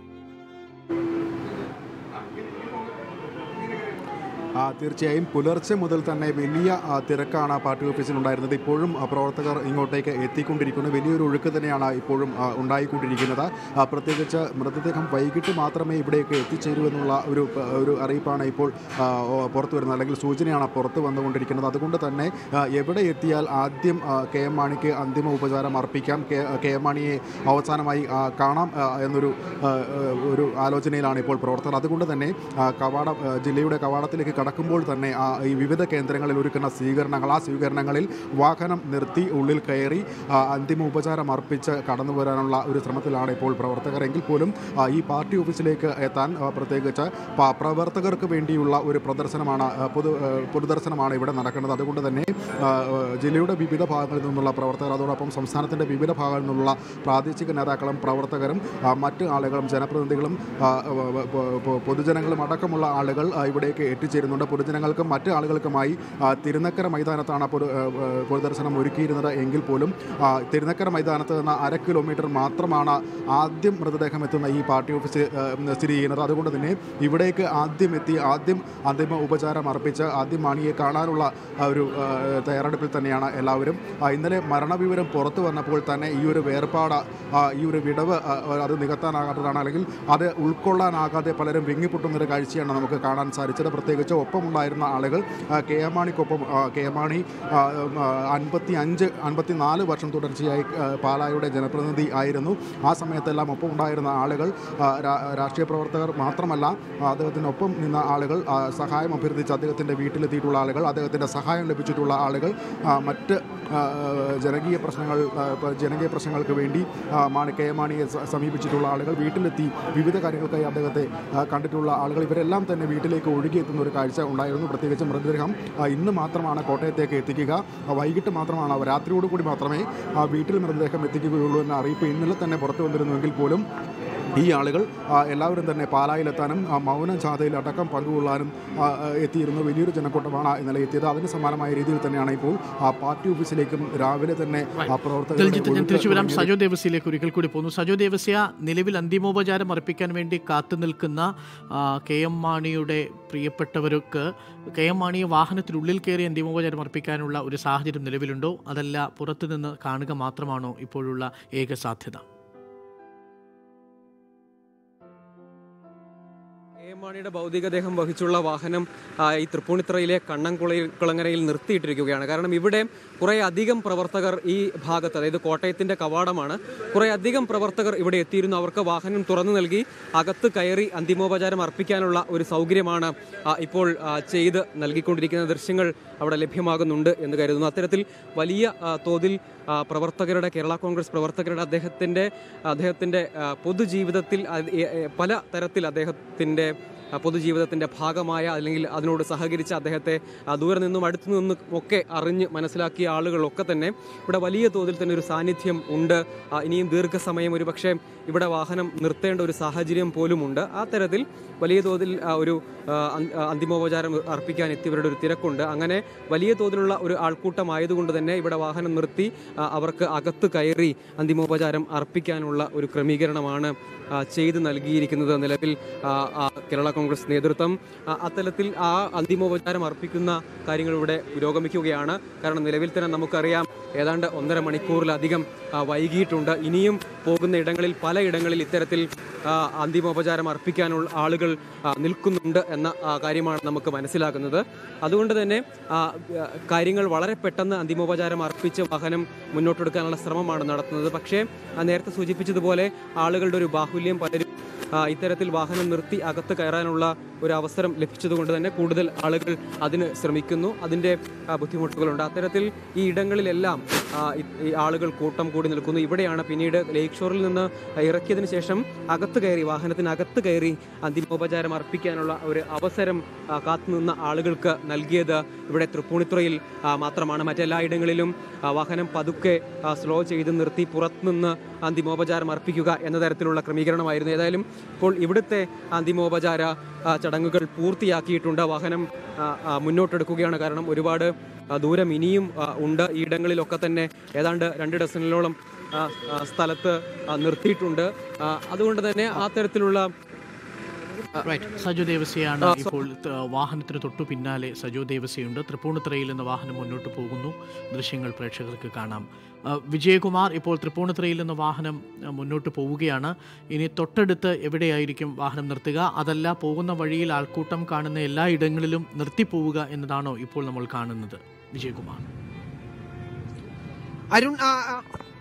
ആ, തീർച്ചയായും പുലർച്ചെ മുതൽ തന്നെ വലിയ ആ, തിരക്കാണ് പാർട്ടി ഓഫീസിൽ ഉണ്ടായിരുന്നത് ഇപ്പോഴും ആ, പ്രവർത്തകർ ഇങ്ങോട്ടേക്ക് എത്തിക്കൊണ്ടിരിക്കുന്നു വലിയൊരു ഒഴുക്ക് തന്നെയാണ് ഇപ്പോഴും ആ, ഉണ്ടായിക്കൊണ്ടിരിക്കുന്നത് ആ, പ്രത്യേകിച്ച് മൃതദേഹം വൈകിട്ട് മാത്രമേ ഇവിടേക്ക് എത്തിച്ചേരൂ എന്നുള്ള ഒരു പ- ഒരു അറിയിപ്പാണ് ഇപ്പോൾ ആ, ഓ, പുറത്തു വരുന്നത് അല്ലെങ്കിൽ സൂചനയാണ് പുറത്ത് വന്നുകൊണ്ടിരിക്കുന്നത് അതുകൊണ്ട് തന്നെ ആ, എവിടെ എത്തിയാൽ ആദ്യം ആ, കെ എം മാണിക്ക് അന്തിമ ഉപചാരം അർപ്പിക്കാം കെ കെ എം മാണിയെ അവസാനമായി ആ, കാണാം ആ, എന്നൊരു ആ, ആ, ഒരു ആലോചനയിലാണ് ഇപ്പോൾ പ്രവർത്തകർ അതുകൊണ്ട് തന്നെ ആ, കവാടം ആ, ജില്ലയുടെ കവാടത്തിലേക്ക് കടക്കുമ്പോൾ തന്നെ ആ, ഈ വിവിധ കേന്ദ്രങ്ങളിൽ ഒരുക്കുന്ന സ്വീകരണങ്ങൾ ആ സ്വീകരണങ്ങളിൽ വാഹനം നിർത്തി ഉള്ളിൽ കയറി ആ, അന്തിമ ഉപചാരം അർപ്പിച്ച് കടന്നു വരാനുള്ള ഒരു ശ്രമത്തിലാണ് ഇപ്പോൾ പ്രവർത്തകർ എങ്കിൽ പോലും ആ, ഈ പാർട്ടി ഓഫീസിലേക്ക് എത്താൻ ആ, പ്രത്യേകിച്ച് പ- പ്രവർത്തകർക്ക് വേണ്ടിയുള്ള ഒരു പ്രദർശനമാണ് ആ, പൊതു ആ, പൊതുദർശനമാണ് ഇവിടെ നടക്കുന്നത് അതുകൊണ്ട് തന്നെ ആ, ആ, ജില്ലയുടെ വിവിധ ഭാഗങ്ങളിൽ നിന്നുള്ള പ്രവർത്തകർ അതോടൊപ്പം സംസ്ഥാനത്തിൻ്റെ വിവിധ ഭാഗങ്ങളിൽ നിന്നുള്ള പ്രാദേശിക നേതാക്കളും പ്രവർത്തകരും ആ, മറ്റ് ആളുകളും ജനപ്രതിനിധികളും ആ, വ- വ- പൊ- പൊതുജനങ്ങളും അടക്കമുള്ള ആളുകൾ ആ, ഇവിടേക്ക് എത്തിച്ചേരുന്നുണ്ട് പൊതുജനങ്ങൾക്കും മറ്റ് ആളുകൾക്കുമായി ആ, തിരുനക്കര മൈതാനത്താണ് പൊതു ആ, ആ, പൊതുദർശനം ഒരുക്കിയിരുന്നത് എങ്കിൽ പോലും ആ, തിരുനക്കര മൈതാനത്ത് നിന്ന് അര കിലോമീറ്റർ മാത്രമാണ് ആദ്യം മൃതദേഹം എത്തുന്ന ഈ പാർട്ടി ഓഫീസ് ആ, സ്ഥിതി ചെയ്യുന്നത് അതുകൊണ്ട് തന്നെ ഇവിടേക്ക് ആദ്യം എത്തി ആദ്യം അന്തിമ ഉപചാരം അർപ്പിച്ച് ആദ്യം മാണിയെ കാണാനുള്ള ആ, ഒരു ആ, തയ്യാറെടുപ്പിൽ തന്നെയാണ് എല്ലാവരും ആ, ഇന്നലെ മരണവിവരം പുറത്തു വന്നപ്പോൾ തന്നെ ഈ ഒരു വേർപാട് ആ, ഈ ഒരു വിടവ് ആ, അത് നികത്താനാകാത്തതാണ് അല്ലെങ്കിൽ അത് ഉൾക്കൊള്ളാനാകാതെ പലരും വിങ്ങിപ്പൊട്ടുന്നൊരു കാഴ്ചയാണ് നമുക്ക് കാണാൻ സാധിച്ചത് പ്രത്യേകിച്ച് ഒപ്പമുണ്ടായിരുന്ന ആളുകൾ ആ, കെ എം മാണിക്കൊപ്പം ആ, കെ എം മാണി അൻപത്തി അഞ്ച് അൻപത്തി നാല് വർഷം തുടർച്ചയായി ആ, പാലായുടെ ജനപ്രതിനിധി ആയിരുന്നു ആ സമയത്തെല്ലാം ഒപ്പം ഉണ്ടായിരുന്ന ആളുകൾ ആ, രാ- രാഷ്ട്രീയ പ്രവർത്തകർ മാത്രമല്ല ആ, അദ്ദേഹത്തിനൊപ്പം നിന്ന ആളുകൾ ആ, സഹായം അഭ്യർത്ഥിച്ച് അദ്ദേഹത്തിൻ്റെ വീട്ടിലെത്തിയിട്ടുള്ള ആളുകൾ അദ്ദേഹത്തിൻ്റെ സഹായം ലഭിച്ചിട്ടുള്ള ആളുകൾ ആ, മറ്റ് ആ, ജനകീയ പ്രശ്നങ്ങൾ ആ, ഇപ്പ ജനകീയ പ്രശ്നങ്ങൾക്ക് വേണ്ടി ആ, മാണി കെ എം മാണിയെ സ- സമീപിച്ചിട്ടുള്ള ആളുകൾ വീട്ടിലെത്തി വിവിധ കാര്യങ്ങൾക്കായി അദ്ദേഹത്തെ ആ, കണ്ടിട്ടുള്ള ആളുകൾ ഇവരെല്ലാം തന്നെ വീട്ടിലേക്ക് ഒഴുകിയെത്തുന്ന ഒരു കാഴ്ച ഉണ്ടായിരുന്നു പ്രത്യേകിച്ച് മൃതദേഹം ആ, ഇന്ന് മാത്രമാണ് കോട്ടയത്തേക്ക് എത്തിക്കുക ആ, വൈകിട്ട് മാത്രമാണ് അവ രാത്രിയോടുകൂടി മാത്രമേ ആ, വീട്ടിൽ മൃതദേഹം എത്തിക്കുകയുള്ളൂ എന്ന അറിയിപ്പ് ഇന്നലെ തന്നെ പുറത്തു വന്നിരുന്നുവെങ്കിൽ പോലും ഈ ആളുകൾ ആ, എല്ലാവരും തന്നെ പാലായിലെത്താനും ആ, മൗന ജാഥയിൽ അടക്കം പങ്കുകൊള്ളാനും ആ, ആ, എത്തിയിരുന്നു വലിയൊരു ജനക്കൂട്ടമാണ് ഇന്നലെ എത്തിയത് അതിന് സമാനമായ രീതിയിൽ തന്നെയാണ് ഇപ്പോൾ ആ പാർട്ടി ഓഫീസിലേക്കും രാവിലെ തന്നെ ആ പ്രവർത്തകരുടെ ദിൽജിത്ത് ഞാൻ ഒഴുക്ക് തിരിച്ചു വരാം തുടങ്ങിയത്. സജോ ദേവസ്യയിലേക്ക് ഒരിക്കൽ കൂടി പോകുന്നു സജോ ദേവസ്യ നിലവിൽ അന്തിമോപചാരം അർപ്പിക്കാൻ വേണ്ടി കാത്തു നിൽക്കുന്ന ആ, കെ എം മാണിയുടെ പ്രിയപ്പെട്ടവർക്ക് കെ എം മാണിയെ വാഹനത്തിനുള്ളിൽ കയറി അന്തിമോപചാരം അർപ്പിക്കാനുള്ള ഒരു സാഹചര്യം നിലവിലുണ്ടോ അതല്ല പുറത്തുനിന്ന് കാണുക മാത്രമാണോ ഇപ്പോഴുള്ള ഏക സാധ്യത കെ എം മാണിയുടെ ഭൗതികദേഹം വഹിച്ചുള്ള വാഹനം ആ, ഈ തൃപ്പൂണിത്തറയിലെ കണ്ണംകുളയിൽ കുളങ്ങരയിൽ നിർത്തിയിട്ടിരിക്കുകയാണ് കാരണം ഇവിടെ കുറേ അധികം പ്രവർത്തകർ ഈ ഭാഗത്ത് അതായത് കോട്ടയത്തിന്റെ കവാടമാണ് കുറേ അധികം പ്രവർത്തകർ ഇവിടെ എത്തിയിരുന്നു അവർക്ക് വാഹനം തുറന്നു നൽകി അകത്ത് കയറി അന്തിമോപചാരം അർപ്പിക്കാനുള്ള ഒരു സൗകര്യമാണ് ആ, ഇപ്പോൾ ആ, ചെയ്ത് നൽകിക്കൊണ്ടിരിക്കുന്ന ദൃശ്യങ്ങൾ അവിടെ ലഭ്യമാകുന്നുണ്ട് എന്ന് കരുതുന്നു അത്തരത്തിൽ വലിയ ആ, തോതിൽ ആ, പ്രവർത്തകരുടെ കേരള കോൺഗ്രസ് പ്രവർത്തകരുടെ അദ്ദേഹത്തിന്റെ അദ്ദേഹത്തിന്റെ ആ, പൊതുജീവിതത്തിൽ അത് എ- എ- പല തരത്തിൽ അദ്ദേഹത്തിന്റെ ആ, പൊതുജീവിതത്തിന്റെ ഭാഗമായ അല്ലെങ്കിൽ അതിനോട് സഹകരിച്ച അദ്ദേഹത്തെ ആ, ദൂരെ നിന്നും അടുത്തു നിന്നും ഒക്കെ അറിഞ്ഞ് മനസ്സിലാക്കിയ ആളുകളൊക്കെ തന്നെ ഇവിടെ വലിയ തോതിൽ തന്നെ ഒരു സാന്നിധ്യം ഉണ്ട് ആ, ഇനിയും ദീർഘസമയം ഒരു പക്ഷേ ഇവിടെ വാഹനം നിർത്തേണ്ട ഒരു സാഹചര്യം പോലുമുണ്ട് ആ തരത്തിൽ വലിയ തോതിൽ ആ, ഒരു ആ, അന്ത- ആ, അന്തിമോപചാരം അർപ്പിക്കാൻ എത്തിയവരുടെ ഒരു തിരക്കുണ്ട് അങ്ങനെ വലിയ തോതിലുള്ള ഒരു ആൾക്കൂട്ടമായതുകൊണ്ട് തന്നെ ഇവിടെ വാഹനം നിർത്തി ആ, അവർക്ക് അകത്ത് കയറി അന്തിമോപചാരം അർപ്പിക്കാനുള്ള ഒരു ക്രമീകരണമാണ് ആ, ചെയ്തു നൽകിയിരിക്കുന്നത് നിലവിൽ ആ, ആ, കേരള കോൺഗ്രസ് നേതൃത്വം ആ, അത്തരത്തിൽ ആ അന്തിമോപചാരം അർപ്പിക്കുന്ന കാര്യങ്ങൾ ഇവിടെ പുരോഗമിക്കുകയാണ് കാരണം നിലവിൽ തന്നെ നമുക്കറിയാം ഏതാണ്ട് ഒന്നര മണിക്കൂറിലധികം ആ, വൈകിയിട്ടുണ്ട് ഇനിയും പോകുന്ന ഇടങ്ങളിൽ പലയിടങ്ങളിൽ ഇത്തരത്തിൽ ആ, അന്തിമോപചാരം അർപ്പിക്കാനുള്ള ആളുകൾ ആ, നിൽക്കുന്നുണ്ട് എന്ന ആ, കാര്യമാണ് നമുക്ക് മനസ്സിലാക്കുന്നത് അതുകൊണ്ട് തന്നെ ആ, ആ, കാര്യങ്ങൾ വളരെ പെട്ടെന്ന് അന്തിമോപചാരം അർപ്പിച്ച് വാഹനം മുന്നോട്ടെടുക്കാനുള്ള ശ്രമമാണ് നടത്തുന്നത് പക്ഷേ ആ, നേരത്തെ സൂചിപ്പിച്ചതുപോലെ ആളുകളുടെ ഒരു ബാഹുല്യം പലരും ആ, ഇത്തരത്തിൽ വാഹനം നിർത്തി അകത്ത് കയറാനുള്ള ഒരു അവസരം ലഭിച്ചതുകൊണ്ട് തന്നെ കൂടുതൽ ആളുകൾ അതിന് ശ്രമിക്കുന്നു അതിൻ്റെ ആ, ബുദ്ധിമുട്ടുകളുണ്ട് അത്തരത്തിൽ ഈ ഇടങ്ങളിലെല്ലാം ആ, ഈ- ഈ ആളുകൾ കൂട്ടം കൂടി നിൽക്കുന്നു ഇവിടെയാണ് പിന്നീട് ലേക്ക് ഷോറിൽ നിന്ന് ഇറക്കിയതിന് ശേഷം അകത്ത് കയറി വാഹനത്തിനകത്ത് കയറി അന്തിമോപചാരം അർപ്പിക്കാനുള്ള ഒരു അവസരം ആ, കാത്തുനിന്ന ആളുകൾക്ക് നൽകിയത് ഇവിടെ തൃപ്പൂണിത്തുറയിൽ ആ, മാത്രമാണ് മറ്റെല്ലായിടങ്ങളിലും ആ, വാഹനം പതുക്കെ ആ, സ്ലോ ചെയ്ത് നിർത്തി പുറത്തുനിന്ന് അന്തിമോപചാരം അർപ്പിക്കുക എന്ന തരത്തിലുള്ള ക്രമീകരണമായിരുന്നു ഏതായാലും ഇപ്പോൾ ഇവിടുത്തെ അന്തിമോപചാര ആ, ചടങ്ങുകൾ പൂർത്തിയാക്കിയിട്ടുണ്ട് വാഹനം ആ, ആ, മുന്നോട്ടെടുക്കുകയാണ് കാരണം ഒരുപാട് ആ, ദൂരം ഇനിയും ആ, ഉണ്ട് ഈ ഇടങ്ങളിലൊക്കെ തന്നെ ഏതാണ്ട് രണ്ട് ഡസനിലോളം ആ, ആ, സ്ഥലത്ത് ആ, നിർത്തിയിട്ടുണ്ട് ആ, അതുകൊണ്ട് തന്നെ ആ തരത്തിലുള്ള റൈറ്റ് സജു ദേവസ്യയാണ് ഇപ്പോൾ ത- വാഹനത്തിന് തൊട്ടു പിന്നാലെ സജു ദേവസ്യയുണ്ട് തൃപ്പൂണിത്തുറയിൽ നിന്ന് വാഹനം മുന്നോട്ട് പോകുന്നു ദൃശ്യങ്ങൾ പ്രേക്ഷകർക്ക് കാണാം ആ, വിജയകുമാർ ഇപ്പോൾ തൃപ്പൂണിത്തുറയിൽ നിന്ന് വാഹനം ആ, മുന്നോട്ട് പോവുകയാണ് ഇനി തൊട്ടടുത്ത് എവിടെയായിരിക്കും വാഹനം നിർത്തുക അതല്ല പോകുന്ന വഴിയിൽ ആൾക്കൂട്ടം കാണുന്ന എല്ലാ ഇടങ്ങളിലും നിർത്തിപ്പോവുക എന്നതാണോ ഇപ്പോൾ നമ്മൾ കാണുന്നത് വിജയകുമാർ അരുൺ ആ, ആ,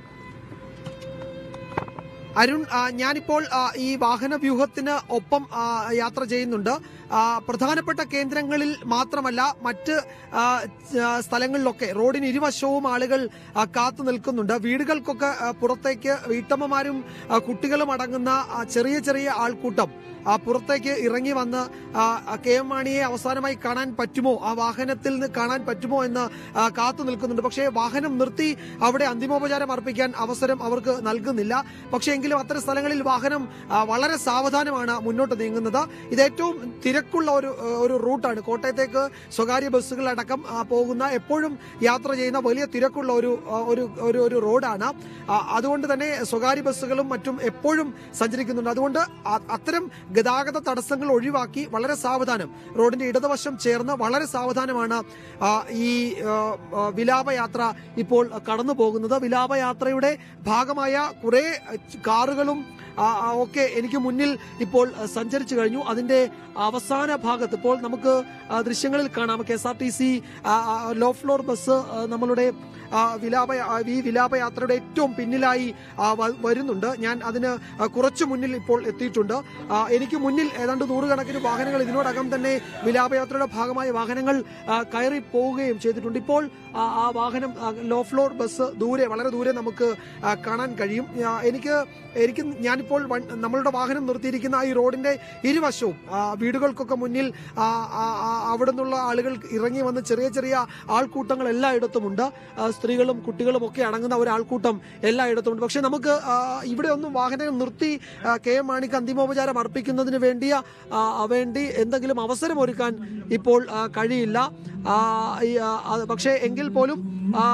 അരുൺ ആ, ഞാനിപ്പോൾ ആ, ഈ വാഹന വ്യൂഹത്തിന് ഒപ്പം ആ, യാത്ര ചെയ്യുന്നുണ്ട് ആ, പ്രധാനപ്പെട്ട കേന്ദ്രങ്ങളിൽ മാത്രമല്ല മറ്റ് ആ, ആ, സ്ഥലങ്ങളിലൊക്കെ റോഡിന് ഇരുവശവും ആളുകൾ ആ, കാത്തു നിൽക്കുന്നുണ്ട് വീടുകൾക്കൊക്കെ ആ, പുറത്തേക്ക് വീട്ടമ്മമാരും ആ, കുട്ടികളും അടങ്ങുന്ന ആ, ചെറിയ ചെറിയ ആൾക്കൂട്ടം ആ പുറത്തേക്ക് ഇറങ്ങി വന്ന് ആ, ആ, കെ എം മാണിയെ അവസാനമായി കാണാൻ പറ്റുമോ ആ വാഹനത്തിൽ നിന്ന് കാണാൻ പറ്റുമോ എന്ന് ആ, കാത്തു നിൽക്കുന്നുണ്ട് പക്ഷേ വാഹനം നിർത്തി അവിടെ അന്തിമോപചാരം അർപ്പിക്കാൻ അവസരം അവർക്ക് നൽകുന്നില്ല പക്ഷേ എങ്കിലും അത്തരം സ്ഥലങ്ങളിൽ വാഹനം ആ, വളരെ സാവധാനമാണ് മുന്നോട്ട് നീങ്ങുന്നത് ഇത് ഏറ്റവും തിരക്കുള്ള ഒരു ഒരു റൂട്ടാണ് കോട്ടയത്തേക്ക് സ്വകാര്യ ബസ്സുകളടക്കം ആ, പോകുന്ന എപ്പോഴും യാത്ര ചെയ്യുന്ന വലിയ തിരക്കുള്ള ഒരു ആ, ഒരു ഒരു ഒരു റോഡാണ് ആ, അതുകൊണ്ട് തന്നെ സ്വകാര്യ ബസ്സുകളും മറ്റും എപ്പോഴും സഞ്ചരിക്കുന്നുണ്ട് അതുകൊണ്ട് അ- അത്തരം ഗതാഗത തടസ്സങ്ങൾ ഒഴിവാക്കി വളരെ സാവധാനം റോഡിന്റെ ഇടതുവശം ചേർന്ന് വളരെ സാവധാനമാണ് ആ, ഈ ആ, ആ, വിലാപയാത്ര ഇപ്പോൾ കടന്നു പോകുന്നത് വിലാപയാത്രയുടെ ഭാഗമായ കുറെ കാറുകളും ആ, ആ, ഒക്കെ എനിക്ക് മുന്നിൽ ഇപ്പോൾ ആ, സഞ്ചരിച്ചു കഴിഞ്ഞു അതിന്റെ അവസാന ഭാഗത്ത് ഇപ്പോൾ നമുക്ക് ആ, ദൃശ്യങ്ങളിൽ കാണാം K S R T C low floor bus ആ, നമ്മളുടെ ആ, വിലാപ ആ, ഈ വിലാപയാത്രയുടെ ഏറ്റവും പിന്നിലായി ആ, വ- വരുന്നുണ്ട് ഞാൻ അതിന് ആ, കുറച്ചു മുന്നിൽ ഇപ്പോൾ എത്തിയിട്ടുണ്ട് ആ, എനിക്ക് മുന്നിൽ ഏതാണ്ട് നൂറുകണക്കിന് വാഹനങ്ങൾ ഇതിനോടകം തന്നെ വിലാപയാത്രയുടെ ഭാഗമായ വാഹനങ്ങൾ ആ, കയറി പോവുകയും ചെയ്തിട്ടുണ്ട് ഇപ്പോൾ ആ, ആ വാഹനം ആ, ലോ ഫ്ലോർ ബസ് ദൂരെ വളരെ ദൂരെ നമുക്ക് ആ, കാണാൻ കഴിയും ആ, എനിക്ക് എനിക്ക് ഞാനിപ്പോൾ വൺ- നമ്മളുടെ വാഹനം നിർത്തിയിരിക്കുന്ന ഈ റോഡിന്റെ ഇരുവശവും ആ, വീടുകൾക്കൊക്കെ മുന്നിൽ ആ, ആ, ആ, അവിടെ നിന്നുള്ള ആളുകൾ ഇറങ്ങി വന്ന് ചെറിയ ചെറിയ ആൾക്കൂട്ടങ്ങൾ എല്ലായിടത്തുമുണ്ട് ആ, സ്ത്രീകളും കുട്ടികളും ഒക്കെ അടങ്ങുന്ന ഒരു ആൾക്കൂട്ടം എല്ലായിടത്തുമുണ്ട് പക്ഷെ നമുക്ക് ആ, ഇവിടെ ഒന്നും വാഹനം നിർത്തി ആ, കെ എം മാണിക്ക് അന്തിമോപചാരം അർപ്പിക്കുന്നതിന് വേണ്ടിയ ആ, വേണ്ടി എന്തെങ്കിലും അവസരം ഒരുക്കാൻ ഇപ്പോൾ ആ, കഴിയില്ല ആ, ഈ, ആ, അത് പക്ഷേ എങ്കിൽ പോലും ആ,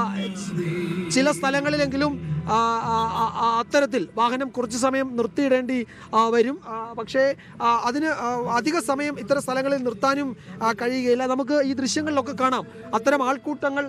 ചില സ്ഥലങ്ങളിലെങ്കിലും ആ, ആ, ആ, ആ, അത്തരത്തിൽ വാഹനം കുറച്ച് സമയം നിർത്തിയിടേണ്ടി ആ, വരും ആ, പക്ഷേ ആ, അതിന് ആ, അധിക സമയം ഇത്തരം സ്ഥലങ്ങളിൽ നിർത്താനും ആ, കഴിയുകയില്ല നമുക്ക് ഈ ദൃശ്യങ്ങളിലൊക്കെ കാണാം അത്തരം ആൾക്കൂട്ടങ്ങൾ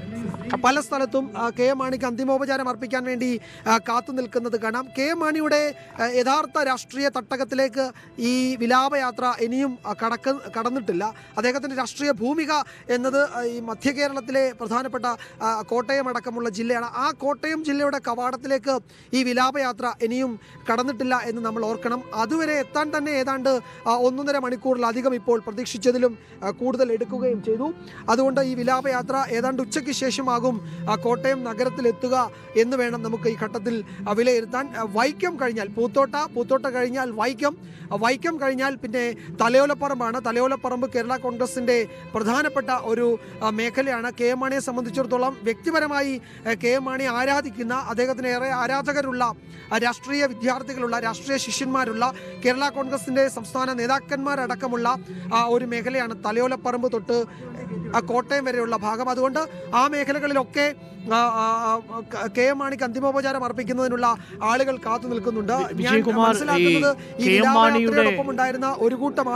പല സ്ഥലത്തും ആ, കെ എം മാണിക്ക് അന്തിമോപചാരം അർപ്പിക്കാൻ വേണ്ടി ആ, കാത്തു നിൽക്കുന്നത് കാണാം കെ എം മാണിയുടെ ആ, യഥാർത്ഥ രാഷ്ട്രീയ തട്ടകത്തിലേക്ക് ഈ വിലാപയാത്ര ഇനിയും ആ, കടക്ക കടന്നിട്ടില്ല അദ്ദേഹത്തിന്റെ രാഷ്ട്രീയ ഭൂമിക എന്നത് ആ, ഈ മധ്യ കേരളത്തിലെ പ്രധാനപ്പെട്ട ആ, കോട്ടയം അടക്കമുള്ള ജില്ലയാണ് ആ കോട്ടയം ജില്ലയുടെ കവാടത്തിലേക്ക് ഈ വിലാപയാത്ര ഇനിയും കടന്നിട്ടില്ല എന്ന് നമ്മൾ ഓർക്കണം അതുവരെ എത്താൻ തന്നെ ഏതാണ്ട് ആ, ഒന്നൊന്നര മണിക്കൂറിലധികം ഇപ്പോൾ പ്രതീക്ഷിച്ചതിലും ആ, കൂടുതൽ എടുക്കുകയും ചെയ്തു അതുകൊണ്ട് ഈ വിലാപയാത്ര ഏതാണ്ട് ഉച്ചയ്ക്ക് ശേഷമാകും ആ, കോട്ടയം നഗരത്തിലെത്തുക എന്ന് വേണം നമുക്ക് ഈ ഘട്ടത്തിൽ ആ, വിലയിരുത്താൻ ആ, വൈക്കം കഴിഞ്ഞാൽ പൂത്തോട്ട പൂത്തോട്ട കഴിഞ്ഞാൽ വൈക്കം ആ, വൈക്കം കഴിഞ്ഞാൽ പിന്നെ തലയോലപ്പറമ്പാണ് തലയോലപ്പറമ്പ് കേരള കോൺഗ്രസിന്റെ പ്രധാനപ്പെട്ട ഒരു ആ, മേഖലയാണ് കെ എം മാണിയെ സംബന്ധിച്ചിടത്തോളം വ്യക്തിപരമായി ആ, കെ എം മാണി ആരാധിക്കുന്ന അദ്ദേഹത്തിന് ഏറെ ആരാധകരുള്ള ആ, രാഷ്ട്രീയ വിദ്യാർത്ഥികളുള്ള രാഷ്ട്രീയ ശിഷ്യന്മാരുള്ള കേരള കോൺഗ്രസിന്റെ സംസ്ഥാന നേതാക്കന്മാരടക്കമുള്ള ആ, ഒരു മേഖലയാണ് തലയോലപ്പറമ്പ് തൊട്ട് ആ, കോട്ടയം വരെയുള്ള ഭാഗം അതുകൊണ്ട് ആ മേഖലകളിലൊക്കെ ആ, ആ, ആ, ക- കെ എം മാണിക്ക് അന്തിമോപചാരം അർപ്പിക്കുന്നതിനുള്ള ആളുകൾ കാത്തു നിൽക്കുന്നുണ്ട് ഞാൻ വിജയകുമാർ, ഈ മനസ്സിലാക്കുന്നത് ഈ കെ എം മാണിയുടെ- വിലാപയാത്രയോടൊപ്പം ഉണ്ടായിരുന്ന ഒരു കൂട്ടം ആളുകൾ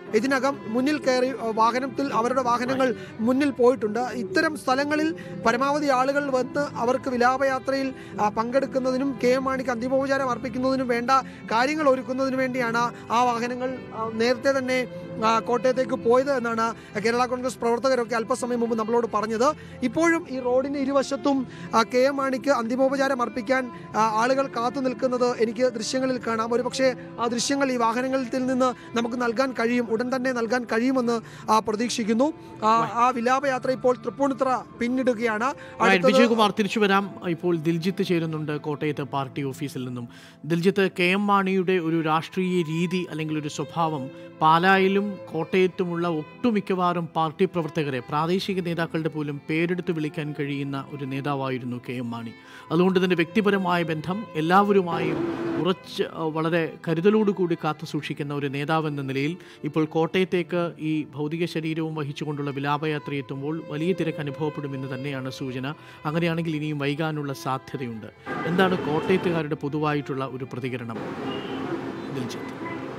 ഇതിനകം മുന്നിൽ കയറി ആ, വാഹനത്തിൽ അവരുടെ വാഹനങ്ങൾ മുന്നിൽ പോയിട്ടുണ്ട് ഇത്തരം സ്ഥലങ്ങളിൽ പരമാവധി ആളുകൾ വന്ന് അവർക്ക് വിലാപയാത്രയിൽ ആ, പങ്കെടുക്കുന്നതിനും കെ എം മാണിക്ക് അന്തിമോപചാരം അർപ്പിക്കുന്നതിനും വേണ്ട കാര്യങ്ങൾ ഒരുക്കുന്നതിന് വേണ്ടിയാണ് ആ വാഹനങ്ങൾ ആ, നേരത്തെ തന്നെ ആ, കോട്ടയത്തേക്ക് പോയത് എന്നാണ് കേരള കോൺഗ്രസ് പ്രവർത്തകരൊക്കെ അല്പസമയം മുമ്പ് നമ്മളോട് പറഞ്ഞത് ഇപ്പോഴും ഈ റോഡിന് ഇരുവശത്തും ആ, കെ എം മാണിക്ക് അന്തിമോപചാരം അർപ്പിക്കാൻ ആ, ആളുകൾ കാത്തു നിൽക്കുന്നത് എനിക്ക് ദൃശ്യങ്ങളിൽ കാണാം ഒരുപക്ഷെ ആ ദൃശ്യങ്ങൾ ഈ വാഹനങ്ങളിൽ നിന്ന് നമുക്ക് നൽകാൻ കഴിയും ഉടൻ തന്നെ നൽകാൻ കഴിയുമെന്ന് ആ, പ്രതീക്ഷിക്കുന്നു ആ, ആ വിലാപയാത്ര ഇപ്പോൾ തൃപ്പൂണിത്തുറ പിന്നിടുകയാണ് Right, അടുത്തത് വിജയകുമാർ തിരിച്ചു വരാം ഇപ്പോൾ ദിൽജിത്ത് ചേരുന്നുണ്ട് കോട്ടയത്ത് പാർട്ടി ഓഫീസിൽ നിന്നും ദിൽജിത്ത് കെ എം മാണിയുടെ ഒരു രാഷ്ട്രീയ രീതി അല്ലെങ്കിൽ ഒരു സ്വഭാവം പാലായിലും കോട്ടയത്തുമുള്ള ഒട്ടുമിക്കവാറും പാർട്ടി പ്രവർത്തകരെ പ്രാദേശിക നേതാക്കളുടെ പോലും പേരെടുത്ത് വിളിക്കാൻ കഴിയുന്ന ഒരു നേതാവായിരുന്നു കെ എം മാണി അതുകൊണ്ട് തന്നെ വ്യക്തിപരമായ ബന്ധം എല്ലാവരുമായും ഉറച്ച് അഹ് വളരെ കരുതലോടുകൂടി കാത്തു സൂക്ഷിക്കുന്ന ഒരു നേതാവെന്ന നിലയിൽ ഇപ്പോൾ കോട്ടയത്തേക്ക് ഈ ഭൗതിക ശരീരവും വഹിച്ചുകൊണ്ടുള്ള വിലാപയാത്ര എത്തുമ്പോൾ വലിയ തിരക്ക് അനുഭവപ്പെടുമെന്ന് തന്നെയാണ് സൂചന അങ്ങനെയാണെങ്കിൽ ഇനിയും വൈകാനുള്ള സാധ്യതയുണ്ട് എന്താണ് കോട്ടയത്തുകാരുടെ പൊതുവായിട്ടുള്ള ഒരു പ്രതികരണം ദിൽജിത്ത്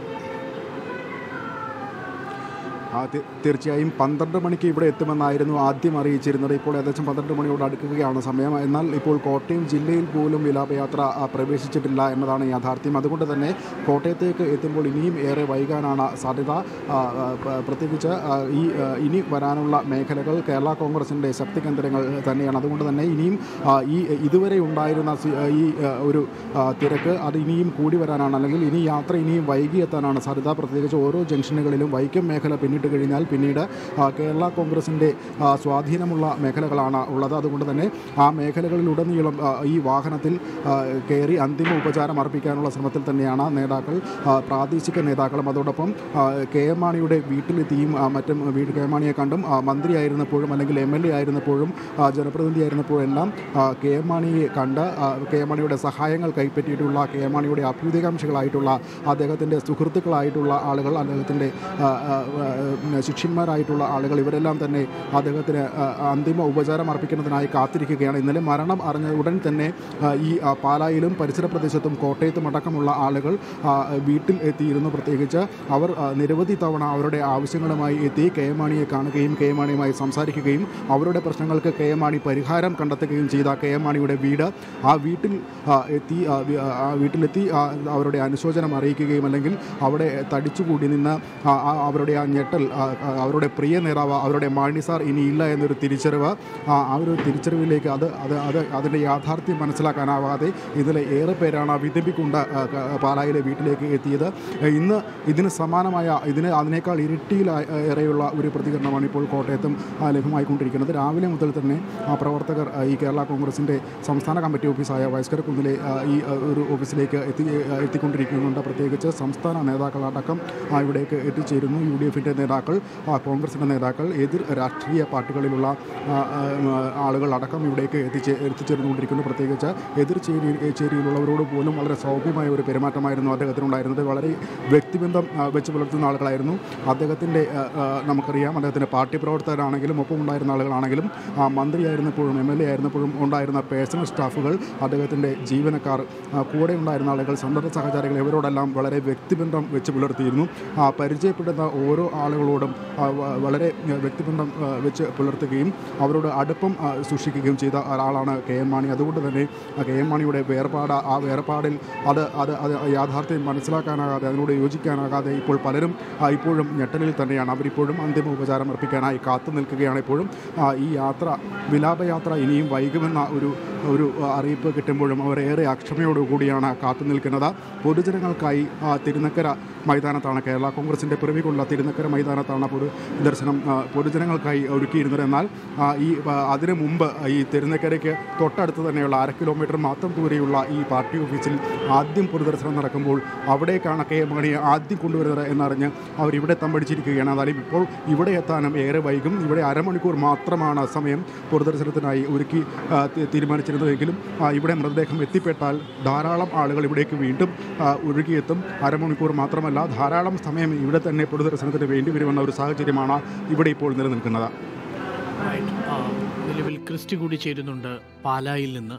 ആ, തി- തീർച്ചയായും പന്ത്രണ്ട് മണിക്ക് ഇവിടെ എത്തുമെന്നായിരുന്നു ആദ്യം അറിയിച്ചിരുന്നത് ഇപ്പോൾ ഏകദേശം പന്ത്രണ്ട് മണിയോട് അടുക്കുകയാണ് സമയം എന്നാൽ ഇപ്പോൾ കോട്ടയം ജില്ലയിൽ പോലും വിലാപയാത്ര ആ, പ്രവേശിച്ചിട്ടില്ല എന്നതാണ് യാഥാർത്ഥ്യം അതുകൊണ്ട് തന്നെ കോട്ടയത്തേക്ക് എത്തുമ്പോൾ ഇനിയും ഏറെ വൈകാനാണ് സാധ്യത ആ, ആ, പ്ര- പ്രത്യേകിച്ച് ആ, ഈ ആ, ഇനി വരാനുള്ള മേഖലകൾ കേരള കോൺഗ്രസിൻ്റെ ശക്തി കേന്ദ്രങ്ങൾ തന്നെയാണ് അതുകൊണ്ട് തന്നെ ഇനിയും ആ, ഈ ഇതുവരെ ഉണ്ടായിരുന്ന സി- ഈ ആ, ഒരു ആ, തിരക്ക് അത് ഇനിയും കൂടി വരാനാണ് അല്ലെങ്കിൽ ഇനി യാത്ര ഇനിയും വൈകി എത്താനാണ് സാധ്യത പ്രത്യേകിച്ച് ഓരോ ജംഗ്ഷനുകളിലും വൈക്കം മേഖല പിന്നിട്ട് കഴിഞ്ഞാൽ പിന്നീട് ആ, കേരള കോൺഗ്രസിൻ്റെ ആ, സ്വാധീനമുള്ള മേഖലകളാണ് ഉള്ളത് അതുകൊണ്ട് തന്നെ ആ മേഖലകളിലുടനീളം ആ, ഈ വാഹനത്തിൽ ആ, കയറി അന്തിമ ഉപചാരം അർപ്പിക്കാനുള്ള ശ്രമത്തിൽ തന്നെയാണ് നേതാക്കൾ ആ, പ്രാദേശിക നേതാക്കളും അതോടൊപ്പം ആ, കെ എം മാണിയുടെ വീട്ടിലെത്തിയും ആ, മറ്റും വീട് കെ എം മാണിയെ കണ്ടും ആ, മന്ത്രിയായിരുന്നപ്പോഴും അല്ലെങ്കിൽ എം എൽ എ ആയിരുന്നപ്പോഴും ആ, ജനപ്രതിനിധിയായിരുന്നപ്പോഴും എല്ലാം ആ, കെ എം മാണിയെ കണ്ട് ആ, കെ എം മാണിയുടെ സഹായങ്ങൾ കൈപ്പറ്റിയിട്ടുള്ള കെ എം മാണിയുടെ അഭ്യുദയകാംക്ഷികളായിട്ടുള്ള അദ്ദേഹത്തിൻ്റെ സുഹൃത്തുക്കളായിട്ടുള്ള ആളുകൾ അദ്ദേഹത്തിൻ്റെ ആ, ആ, ആ, ശിഷ്യന്മാരായിട്ടുള്ള ആളുകൾ ഇവരെല്ലാം തന്നെ അദ്ദേഹത്തിന് ആ, അന്തിമ ഉപചാരം അർപ്പിക്കുന്നതിനായി കാത്തിരിക്കുകയാണ് ഇന്നലെ മരണം അറിഞ്ഞ ഉടൻ തന്നെ ആ, ഈ ആ, പാലായിലും പരിസര പ്രദേശത്തും കോട്ടയത്തും അടക്കമുള്ള ആളുകൾ ആ, വീട്ടിൽ എത്തിയിരുന്നു പ്രത്യേകിച്ച് അവർ ആ, നിരവധി തവണ അവരുടെ ആവശ്യങ്ങളുമായി എത്തി കെ എം മാണിയെ കാണുകയും കെ എം മാണിയുമായി സംസാരിക്കുകയും അവരുടെ പ്രശ്നങ്ങൾക്ക് കെ എം മാണി പരിഹാരം കണ്ടെത്തുകയും ചെയ്ത കെ എം മാണിയുടെ വീട് ആ വീട്ടിൽ ആ, എത്തി ആ, വി- ആ, വീട്ടിലെത്തി ആ, അവരുടെ അനുശോചനം അറിയിക്കുകയും അല്ലെങ്കിൽ അവിടെ തടിച്ചുകൂടി നിന്ന് ആ, ആ, അവരുടെ ആ ഞെട്ടൽ ആ, ആ, അവരുടെ പ്രിയ നേതാവ് അവരുടെ മാണി സാർ ഇനിയില്ല എന്നൊരു തിരിച്ചറിവ് ആ ആ ഒരു തിരിച്ചറിവിലേക്ക് അത് അത് അത് അതിൻ്റെ യാഥാർത്ഥ്യം മനസ്സിലാക്കാനാവാതെ ഇതിലെ ഏറെ പേരാണ് വിതപ്പിക്കൊണ്ട് ആ, ക- പാലായിലെ വീട്ടിലേക്ക് എത്തിയത് ഏ, ഇന്ന് ഇതിന് സമാനമായ ഇതിന് അതിനേക്കാൾ ഇരട്ടിയിൽ ഏറെയുള്ള ഒരു പ്രതികരണമാണ് ഇപ്പോൾ കോട്ടയത്തും ആ, ലഭ്യമായിക്കൊണ്ടിരിക്കുന്നത് രാവിലെ മുതൽ തന്നെ ആ പ്രവർത്തകർ ആ, ഈ കേരള കോൺഗ്രസിൻ്റെ സംസ്ഥാന കമ്മിറ്റി ഓഫീസായ വൈസ്കരക്കുന്നിലെ ആ, ഈ ആ, ഒരു ഓഫീസിലേക്ക് എത്തി ആ, എത്തിക്കൊണ്ടിരിക്കുന്നുണ്ട് പ്രത്യേകിച്ച് സംസ്ഥാന നേതാക്കളടക്കം ആ, ഇവിടേക്ക് എത്തിച്ചേരുന്നു യു ഡി എഫിൻ്റെ നേതാക്കൾ ആ, കോൺഗ്രസിൻ്റെ നേതാക്കൾ എതിർ രാഷ്ട്രീയ പാർട്ടികളിലുള്ള ആ, ആ, ആളുകൾ അടക്കം ഇവിടേക്ക് എത്തിച്ചേ എത്തിച്ചേർന്നുകൊണ്ടിരിക്കുന്നു പ്രത്യേകിച്ച് എതിർ ചേരി ചേരിയിലുള്ളവരോട് പോലും വളരെ സൗമ്യമായ ഒരു പെരുമാറ്റമായിരുന്നു അദ്ദേഹത്തിനുണ്ടായിരുന്നത് വളരെ വ്യക്തിബന്ധം ആ, വെച്ച് പുലർത്തുന്ന ആളുകളായിരുന്നു അദ്ദേഹത്തിൻ്റെ ആ, ആ, നമുക്കറിയാം അദ്ദേഹത്തിൻ്റെ പാർട്ടി പ്രവർത്തകരാണെങ്കിലും ഒപ്പം ഉണ്ടായിരുന്ന ആളുകളാണെങ്കിലും ആ, മന്ത്രിയായിരുന്നപ്പോഴും എം എൽ എ ആയിരുന്നപ്പോഴും ഉണ്ടായിരുന്ന പേഴ്സണൽ സ്റ്റാഫുകൾ അദ്ദേഹത്തിൻ്റെ ജീവനക്കാർ ആ, കൂടെ ഉണ്ടായിരുന്ന ആളുകൾ സന്നദ്ധ സഹചാരികൾ ഇവരോടെല്ലാം വളരെ വ്യക്തിബന്ധം വെച്ച് പുലർത്തിയിരുന്നു ആ, പരിചയപ്പെടുന്ന ഓരോ ആളുകളോടും ആ, വ- വളരെ ആ, വ്യക്തിബന്ധം ആ, വെച്ച് പുലർത്തുകയും അവരോട് അടുപ്പം ആ, സൂക്ഷിക്കുകയും ചെയ്ത ഒരാളാണ് കെ എം മാണി അതുകൊണ്ട് തന്നെ ആ കെ എം മാണിയുടെ വേർപാട് ആ വേർപാടിൽ അത് അത് അത് യാഥാർത്ഥ്യം മനസ്സിലാക്കാനാകാതെ അതിനോട് യോജിക്കാനാകാതെ ഇപ്പോൾ പലരും ആ, ഇപ്പോഴും ഞെട്ടലിൽ തന്നെയാണ് അവരിപ്പോഴും അന്തിമ ഉപചാരം അർപ്പിക്കാനായി കാത്തു നിൽക്കുകയാണ് ഇപ്പോഴും ആ, ഈ യാത്ര വിലാപയാത്ര ഇനിയും വൈകുമെന്ന ഒരു ഒരു അറിയിപ്പ് കിട്ടുമ്പോഴും അവർ ഏറെ അക്ഷമയോടുകൂടിയാണ് കാത്തു നിൽക്കുന്നത് പൊതുജനങ്ങൾക്കായി ആ, തിരുനക്കര മൈതാനത്താണ് കേരള കോൺഗ്രസിൻ്റെ പിറവികൊള്ള തിരുനക്കര മൈതാനത്താണ് പൊതു ദർശനം ആ, പൊതുജനങ്ങൾക്കായി ഒരുക്കിയിരുന്നത് എന്നാൽ ആ, ഈ ആ, അതിനു മുമ്പ് ഈ തിരുനക്കരയ്ക്ക് തൊട്ടടുത്ത് തന്നെയുള്ള അര കിലോമീറ്റർ മാത്രം ദൂരെയുള്ള ഈ പാർട്ടി ഓഫീസിൽ ആദ്യം പൊതുദർശനം നടക്കുമ്പോൾ അവിടേക്കാണ് കെ എം മാണിയെ ആദ്യം കൊണ്ടുവരുന്നത് എന്നറിഞ്ഞ് അവർ ഇവിടെ തമ്പടിച്ചിരിക്കുകയാണ് എന്നാലും ഇപ്പോൾ ഇവിടെ എത്താനും ഏറെ വൈകും ഇവിടെ അരമണിക്കൂർ മാത്രമാണ് സമയം പൊതുദർശനത്തിനായി ഒരുക്കി ആ, തി- തീരുമാനിച്ചിരുന്നതെങ്കിലും ആ, ഇവിടെ മൃതദേഹം എത്തിപ്പെട്ടാൽ ധാരാളം ആളുകൾ ഇവിടേക്ക് വീണ്ടും ആ, ഒഴുകിയെത്തും അരമണിക്കൂർ മാത്രമല്ല ധാരാളം സമയം ഇവിടെ തന്നെ പൊതുദർശനത്തിന് വേണ്ടി വരുമെന്ന ഒരു സാഹചര്യമാണ് ഇവിടെ ഇപ്പോൾ നിലനിൽക്കുന്നത് Right. ആ, നിലവിൽ ക്രിസ്റ്റി കൂടി ചേരുന്നുണ്ട് പാലായിൽ നിന്ന്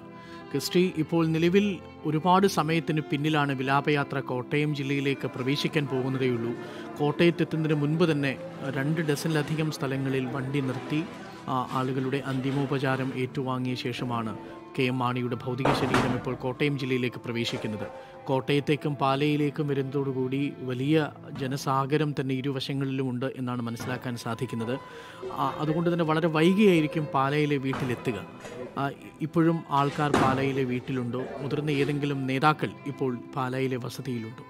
ക്രിസ്റ്റി ഇപ്പോൾ നിലവിൽ ഒരുപാട് സമയത്തിന് പിന്നിലാണ് വിലാപയാത്ര കോട്ടയം ജില്ലയിലേക്ക് പ്രവേശിക്കാൻ പോകുന്നതേയുള്ളൂ കോട്ടയത്തെത്തുന്നതിന് മുൻപ് തന്നെ രണ്ട് ഡസനിലധികം സ്ഥലങ്ങളിൽ വണ്ടി നിർത്തി ആ, ആളുകളുടെ അന്തിമോപചാരം ഏറ്റുവാങ്ങിയ ശേഷമാണ് കെ എം മാണിയുടെ ഭൗതിക ശരീരം ഇപ്പോൾ കോട്ടയം ജില്ലയിലേക്ക് പ്രവേശിക്കുന്നത് കോട്ടയത്തേക്കും പാലയിലേക്കും വരുന്നതോടുകൂടി വലിയ ജനസാഗരം തന്നെ ഇരുവശങ്ങളിലുമുണ്ട് എന്നാണ് മനസ്സിലാക്കാൻ സാധിക്കുന്നത് ആ, അതുകൊണ്ട് തന്നെ വളരെ വൈകിയായിരിക്കും പാലയിലെ വീട്ടിലെത്തുക ആ, ഇപ്പോഴും ആൾക്കാർ പാലയിലെ വീട്ടിലുണ്ടോ മുതിർന്ന ഏതെങ്കിലും നേതാക്കൾ ഇപ്പോൾ പാലയിലെ വസതിയിലുണ്ടോ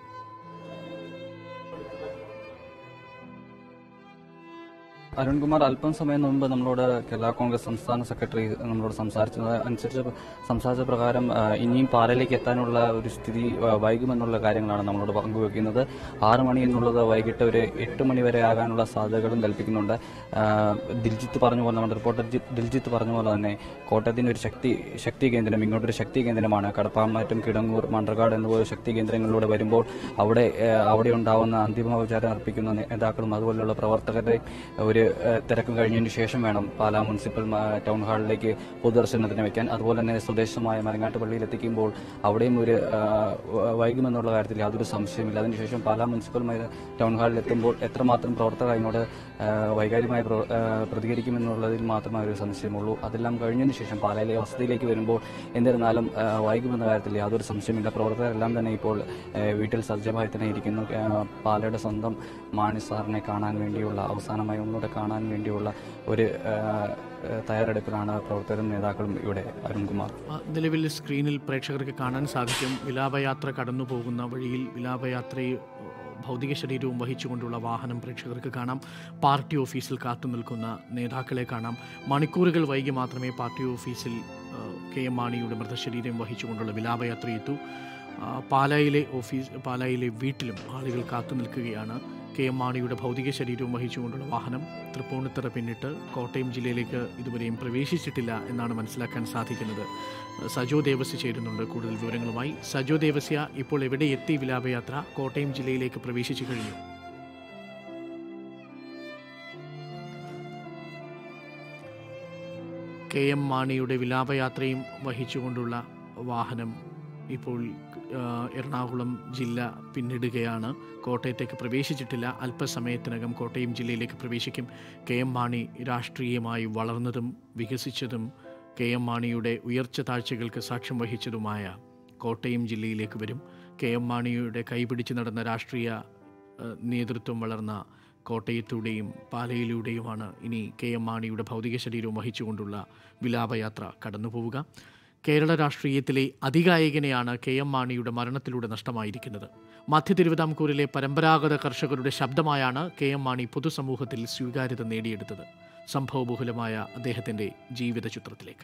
അരുൺകുമാർ അല്പം സമയം മുമ്പ് നമ്മളോട് കേരള കോൺഗ്രസ് സംസ്ഥാന സെക്രട്ടറി നമ്മളോട് സംസാരിച്ചത് അനുസരിച്ച് സംസാരിച്ച പ്രകാരം ആ, ഇനിയും പാലയിലേക്ക് എത്താനുള്ള ഒരു സ്ഥിതി ആ, വൈകുമെന്നുള്ള കാര്യങ്ങളാണ് നമ്മളോട് പങ്കുവെക്കുന്നത് ആറ് മണി എന്നുള്ളത് വൈകിട്ട് ഒരു എട്ട് മണി വരെ ആകാനുള്ള സാധ്യതകളും കൽപ്പിക്കുന്നുണ്ട് ആ, ദിൽജിത്ത് പറഞ്ഞ പോലെ നമ്മുടെ റിപ്പോർട്ടർ ജി- ദിൽജിത്ത് പറഞ്ഞ പോലെ തന്നെ കോട്ടയത്തിന്റെ ഒരു ശക്തി ശക്തി കേന്ദ്രം ഇങ്ങോട്ടൊരു ശക്തി കേന്ദ്രമാണ് കടപ്പാമറ്റും കിടങ്ങൂർ മണ്ടർകാട് എന്നുപോലെ ശക്തി കേന്ദ്രങ്ങളിലൂടെ വരുമ്പോൾ അവിടെ ആ, അവിടെ ഉണ്ടാവുന്ന അന്തിമോപചാരം അർപ്പിക്കുന്ന നേതാക്കളും അതുപോലെയുള്ള പ്രവർത്തകരുടെ ഒരു ആ, തിരക്കും കഴിഞ്ഞതിന് ശേഷം വേണം പാലാ മുനിസിപ്പൽ ആ, ടൗൺ ഹാളിലേക്ക് പൊതുദർശനത്തിന് വെക്കാൻ അതുപോലെ തന്നെ സ്വദേശമായ മരങ്ങാട്ട് പള്ളിയിൽ എത്തിക്കുമ്പോൾ അവിടെയും ഒരു ആ, വ- വൈകുമെന്നുള്ള കാര്യത്തിൽ യാതൊരു സംശയമില്ല അതിനുശേഷം പാലാ മുനിസിപ്പൽ മൈ- ടൗൺ ഹാളിൽ എത്തുമ്പോൾ എത്രമാത്രം പ്രവർത്തകർ അതിനോട് ആ, വൈകാര്യമായി പ്ര- ആ, പ്രതികരിക്കുമെന്നുള്ളതിൽ മാത്രമേ ഒരു സംശയമുള്ളൂ അതെല്ലാം കഴിഞ്ഞതിന് ശേഷം പാലയിലെ വസതിയിലേക്ക് വരുമ്പോൾ എന്നിരുന്നാലും ആ, വൈകുമെന്ന കാര്യത്തിൽ യാതൊരു സംശയമില്ല പ്രവർത്തകരെല്ലാം തന്നെ ഇപ്പോൾ ആ, വീട്ടിൽ സജ്ജമായി തന്നെ ഇരിക്കുന്നു ആ, പാലയുടെ സ്വന്തം മാണി സാറിനെ കാണാൻ വേണ്ടിയുള്ള അവസാനമായി ഒന്നുകൂടെ കാണാൻ വേണ്ടിയുള്ള ഒരു ആ, ആ, തയ്യാറെടുപ്പിലാണ് പ്രവർത്തകരും നേതാക്കളും ഇവിടെ അരുൺകുമാർ ആ, നിലവിൽ സ്ക്രീനിൽ പ്രേക്ഷകർക്ക് കാണാൻ സാധിക്കും വിലാപയാത്ര കടന്നു പോകുന്ന വഴിയിൽ വിലാപയാത്രയെ ഭൗതിക ശരീരവും വഹിച്ചുകൊണ്ടുള്ള വാഹനം പ്രേക്ഷകർക്ക് കാണാം പാർട്ടി ഓഫീസിൽ കാത്തു നിൽക്കുന്ന നേതാക്കളെ കാണാം മണിക്കൂറുകൾ വൈകി മാത്രമേ പാർട്ടി ഓഫീസിൽ ആ, കെ എം മാണിയുടെ മൃതശരീരം വഹിച്ചുകൊണ്ടുള്ള വിലാപയാത്ര എത്തൂ ആ, പാലായിലെ ഓഫീസ് പാലായിലെ വീട്ടിലും ആളുകൾ കാത്തു നിൽക്കുകയാണ് കെ എം മാണിയുടെ ഭൗതിക ശരീരവും വഹിച്ചുകൊണ്ടുള്ള വാഹനം തൃപ്പൂണിത്തറ പിന്നിട്ട് കോട്ടയം ജില്ലയിലേക്ക് ഇതുവരെയും പ്രവേശിച്ചിട്ടില്ല എന്നാണ് മനസ്സിലാക്കാൻ സാധിക്കുന്നത് സജോ ദേവസ്യ ചേരുന്നുണ്ട് കൂടുതൽ വിവരങ്ങളുമായി സജോ ദേവസ്യ ഇപ്പോൾ എവിടെ എത്തി വിലാപയാത്ര കോട്ടയം ജില്ലയിലേക്ക് പ്രവേശിച്ചു കഴിഞ്ഞു കെ എം മാണിയുടെ വിലാപയാത്രയും വഹിച്ചുകൊണ്ടുള്ള വാഹനം ഇപ്പോൾ ആ, എറണാകുളം ജില്ല പിന്നിടുകയാണ് കോട്ടയത്തേക്ക് പ്രവേശിച്ചിട്ടില്ല അല്പസമയത്തിനകം കോട്ടയം ജില്ലയിലേക്ക് പ്രവേശിക്കും കെ എം മാണി രാഷ്ട്രീയമായി വളർന്നതും വികസിച്ചതും കെ എം മാണിയുടെ ഉയർച്ച താഴ്ചകൾക്ക് സാക്ഷ്യം വഹിച്ചതുമായ കോട്ടയം ജില്ലയിലേക്ക് വരും കെ എം മാണിയുടെ കൈപിടിച്ച് നടന്ന രാഷ്ട്രീയ ആ, നേതൃത്വം വളർന്ന കോട്ടയത്തൂടെയും പാലയിലൂടെയുമാണ് ഇനി കെ എം മാണിയുടെ ഭൗതിക ശരീരവും വഹിച്ചുകൊണ്ടുള്ള വിലാപയാത്ര കടന്നു പോവുക കേരള രാഷ്ട്രീയത്തിലെ അതികായകനെയാണ് കെ എം മാണിയുടെ മരണത്തിലൂടെ നഷ്ടമായിരിക്കുന്നത് മധ്യ തിരുവിതാംകൂറിലെ പരമ്പരാഗത കർഷകരുടെ ശബ്ദമായാണ് കെ എം മാണി പൊതുസമൂഹത്തിൽ സ്വീകാര്യത നേടിയെടുത്തത് സംഭവബഹുലമായ അദ്ദേഹത്തിൻ്റെ ജീവിത ചിത്രത്തിലേക്ക്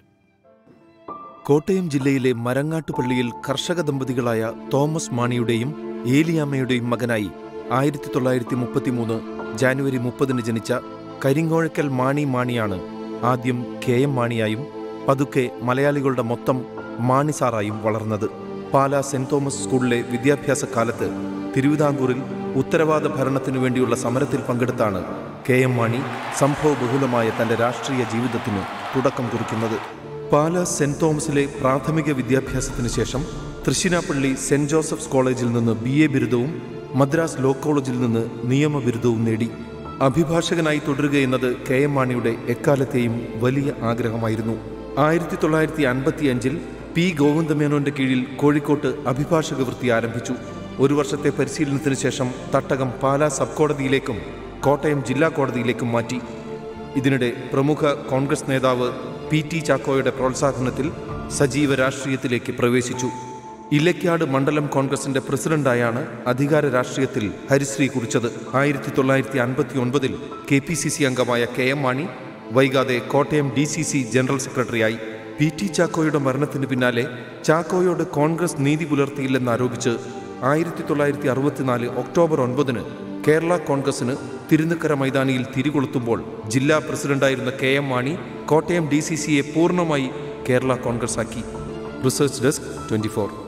കോട്ടയം ജില്ലയിലെ മരങ്ങാട്ടുപള്ളിയിൽ കർഷക ദമ്പതികളായ തോമസ് മാണിയുടെയും ഏലിയാമ്മയുടെയും മകനായി ആയിരത്തി തൊള്ളായിരത്തി മുപ്പത്തിമൂന്ന് ജാനുവരി മുപ്പതിന് ജനിച്ച കരിങ്ങോഴക്കൽ മാണി മാണിയാണ് ആദ്യം കെ എം മാണിയായും പതുക്കെ മലയാളികളുടെ മൊത്തം മാണി സാറായും വളർന്നത് പാലാ സെന്റ് തോമസ് സ്കൂളിലെ വിദ്യാഭ്യാസ കാലത്ത് തിരുവിതാംകൂറിൽ ഉത്തരവാദ ഭരണത്തിനു വേണ്ടിയുള്ള സമരത്തിൽ പങ്കെടുത്താണ് കെ എം മാണി സംഭവബഹുലമായ തന്റെ രാഷ്ട്രീയ ജീവിതത്തിന് തുടക്കം കുറിക്കുന്നത് പാല സെന്റ് തോമസിലെ പ്രാഥമിക വിദ്യാഭ്യാസത്തിന് ശേഷം തൃശ്ശിനാപ്പള്ളി സെന്റ് ജോസഫ്സ് കോളേജിൽ നിന്ന് ബി എ ബിരുദവും മദ്രാസ് ലോ കോളേജിൽ നിന്ന് നിയമ ബിരുദവും നേടി അഭിഭാഷകനായി തുടരുകയെന്നത് കെ എം മാണിയുടെ എക്കാലത്തെയും വലിയ ആഗ്രഹമായിരുന്നു ആയിരത്തി തൊള്ളായിരത്തി അൻപത്തി അഞ്ചിൽ പി ഗോവിന്ദമേനോന്റെ കീഴിൽ കോഴിക്കോട്ട് അഭിഭാഷക വൃത്തി ആരംഭിച്ചു ഒരു വർഷത്തെ പരിശീലനത്തിന് ശേഷം തട്ടകം പാലാ സബ് കോടതിയിലേക്കും കോട്ടയം ജില്ലാ കോടതിയിലേക്കും മാറ്റി ഇതിനിടെ പ്രമുഖ കോൺഗ്രസ് നേതാവ് പി ടി ചാക്കോയുടെ പ്രോത്സാഹനത്തിൽ സജീവ രാഷ്ട്രീയത്തിലേക്ക് പ്രവേശിച്ചു ഇലക്കാട് മണ്ഡലം കോൺഗ്രസിന്റെ പ്രസിഡന്റായാണ് അധികാര രാഷ്ട്രീയത്തിൽ ഹരിശ്രീ കുറിച്ചത് ആയിരത്തി തൊള്ളായിരത്തി അൻപത്തി ഒൻപതിൽ കെ പി സി സി അംഗമായ കെ എം മാണി വൈകാതെ Kottayam D C C general സെക്രട്ടറിയായി പി ടി ചാക്കോയുടെ മരണത്തിന് പിന്നാലെ ചാക്കോയോട് കോൺഗ്രസ് നീതി പുലർത്തിയില്ലെന്നാരോപിച്ച് ആയിരത്തി തൊള്ളായിരത്തി അറുപത്തിനാല് ഒക്ടോബർ ഒൻപതിന് കേരള കോൺഗ്രസിന് തിരുനക്കര മൈതാനിയിൽ തിരികൊളുത്തുമ്പോൾ ജില്ലാ പ്രസിഡന്റായിരുന്ന K M Mani Kottayam D C സിയെ പൂർണ്ണമായി കേരള കോൺഗ്രസ് ആക്കി റിസർച്ച് ഡെസ്ക് ട്വന്റി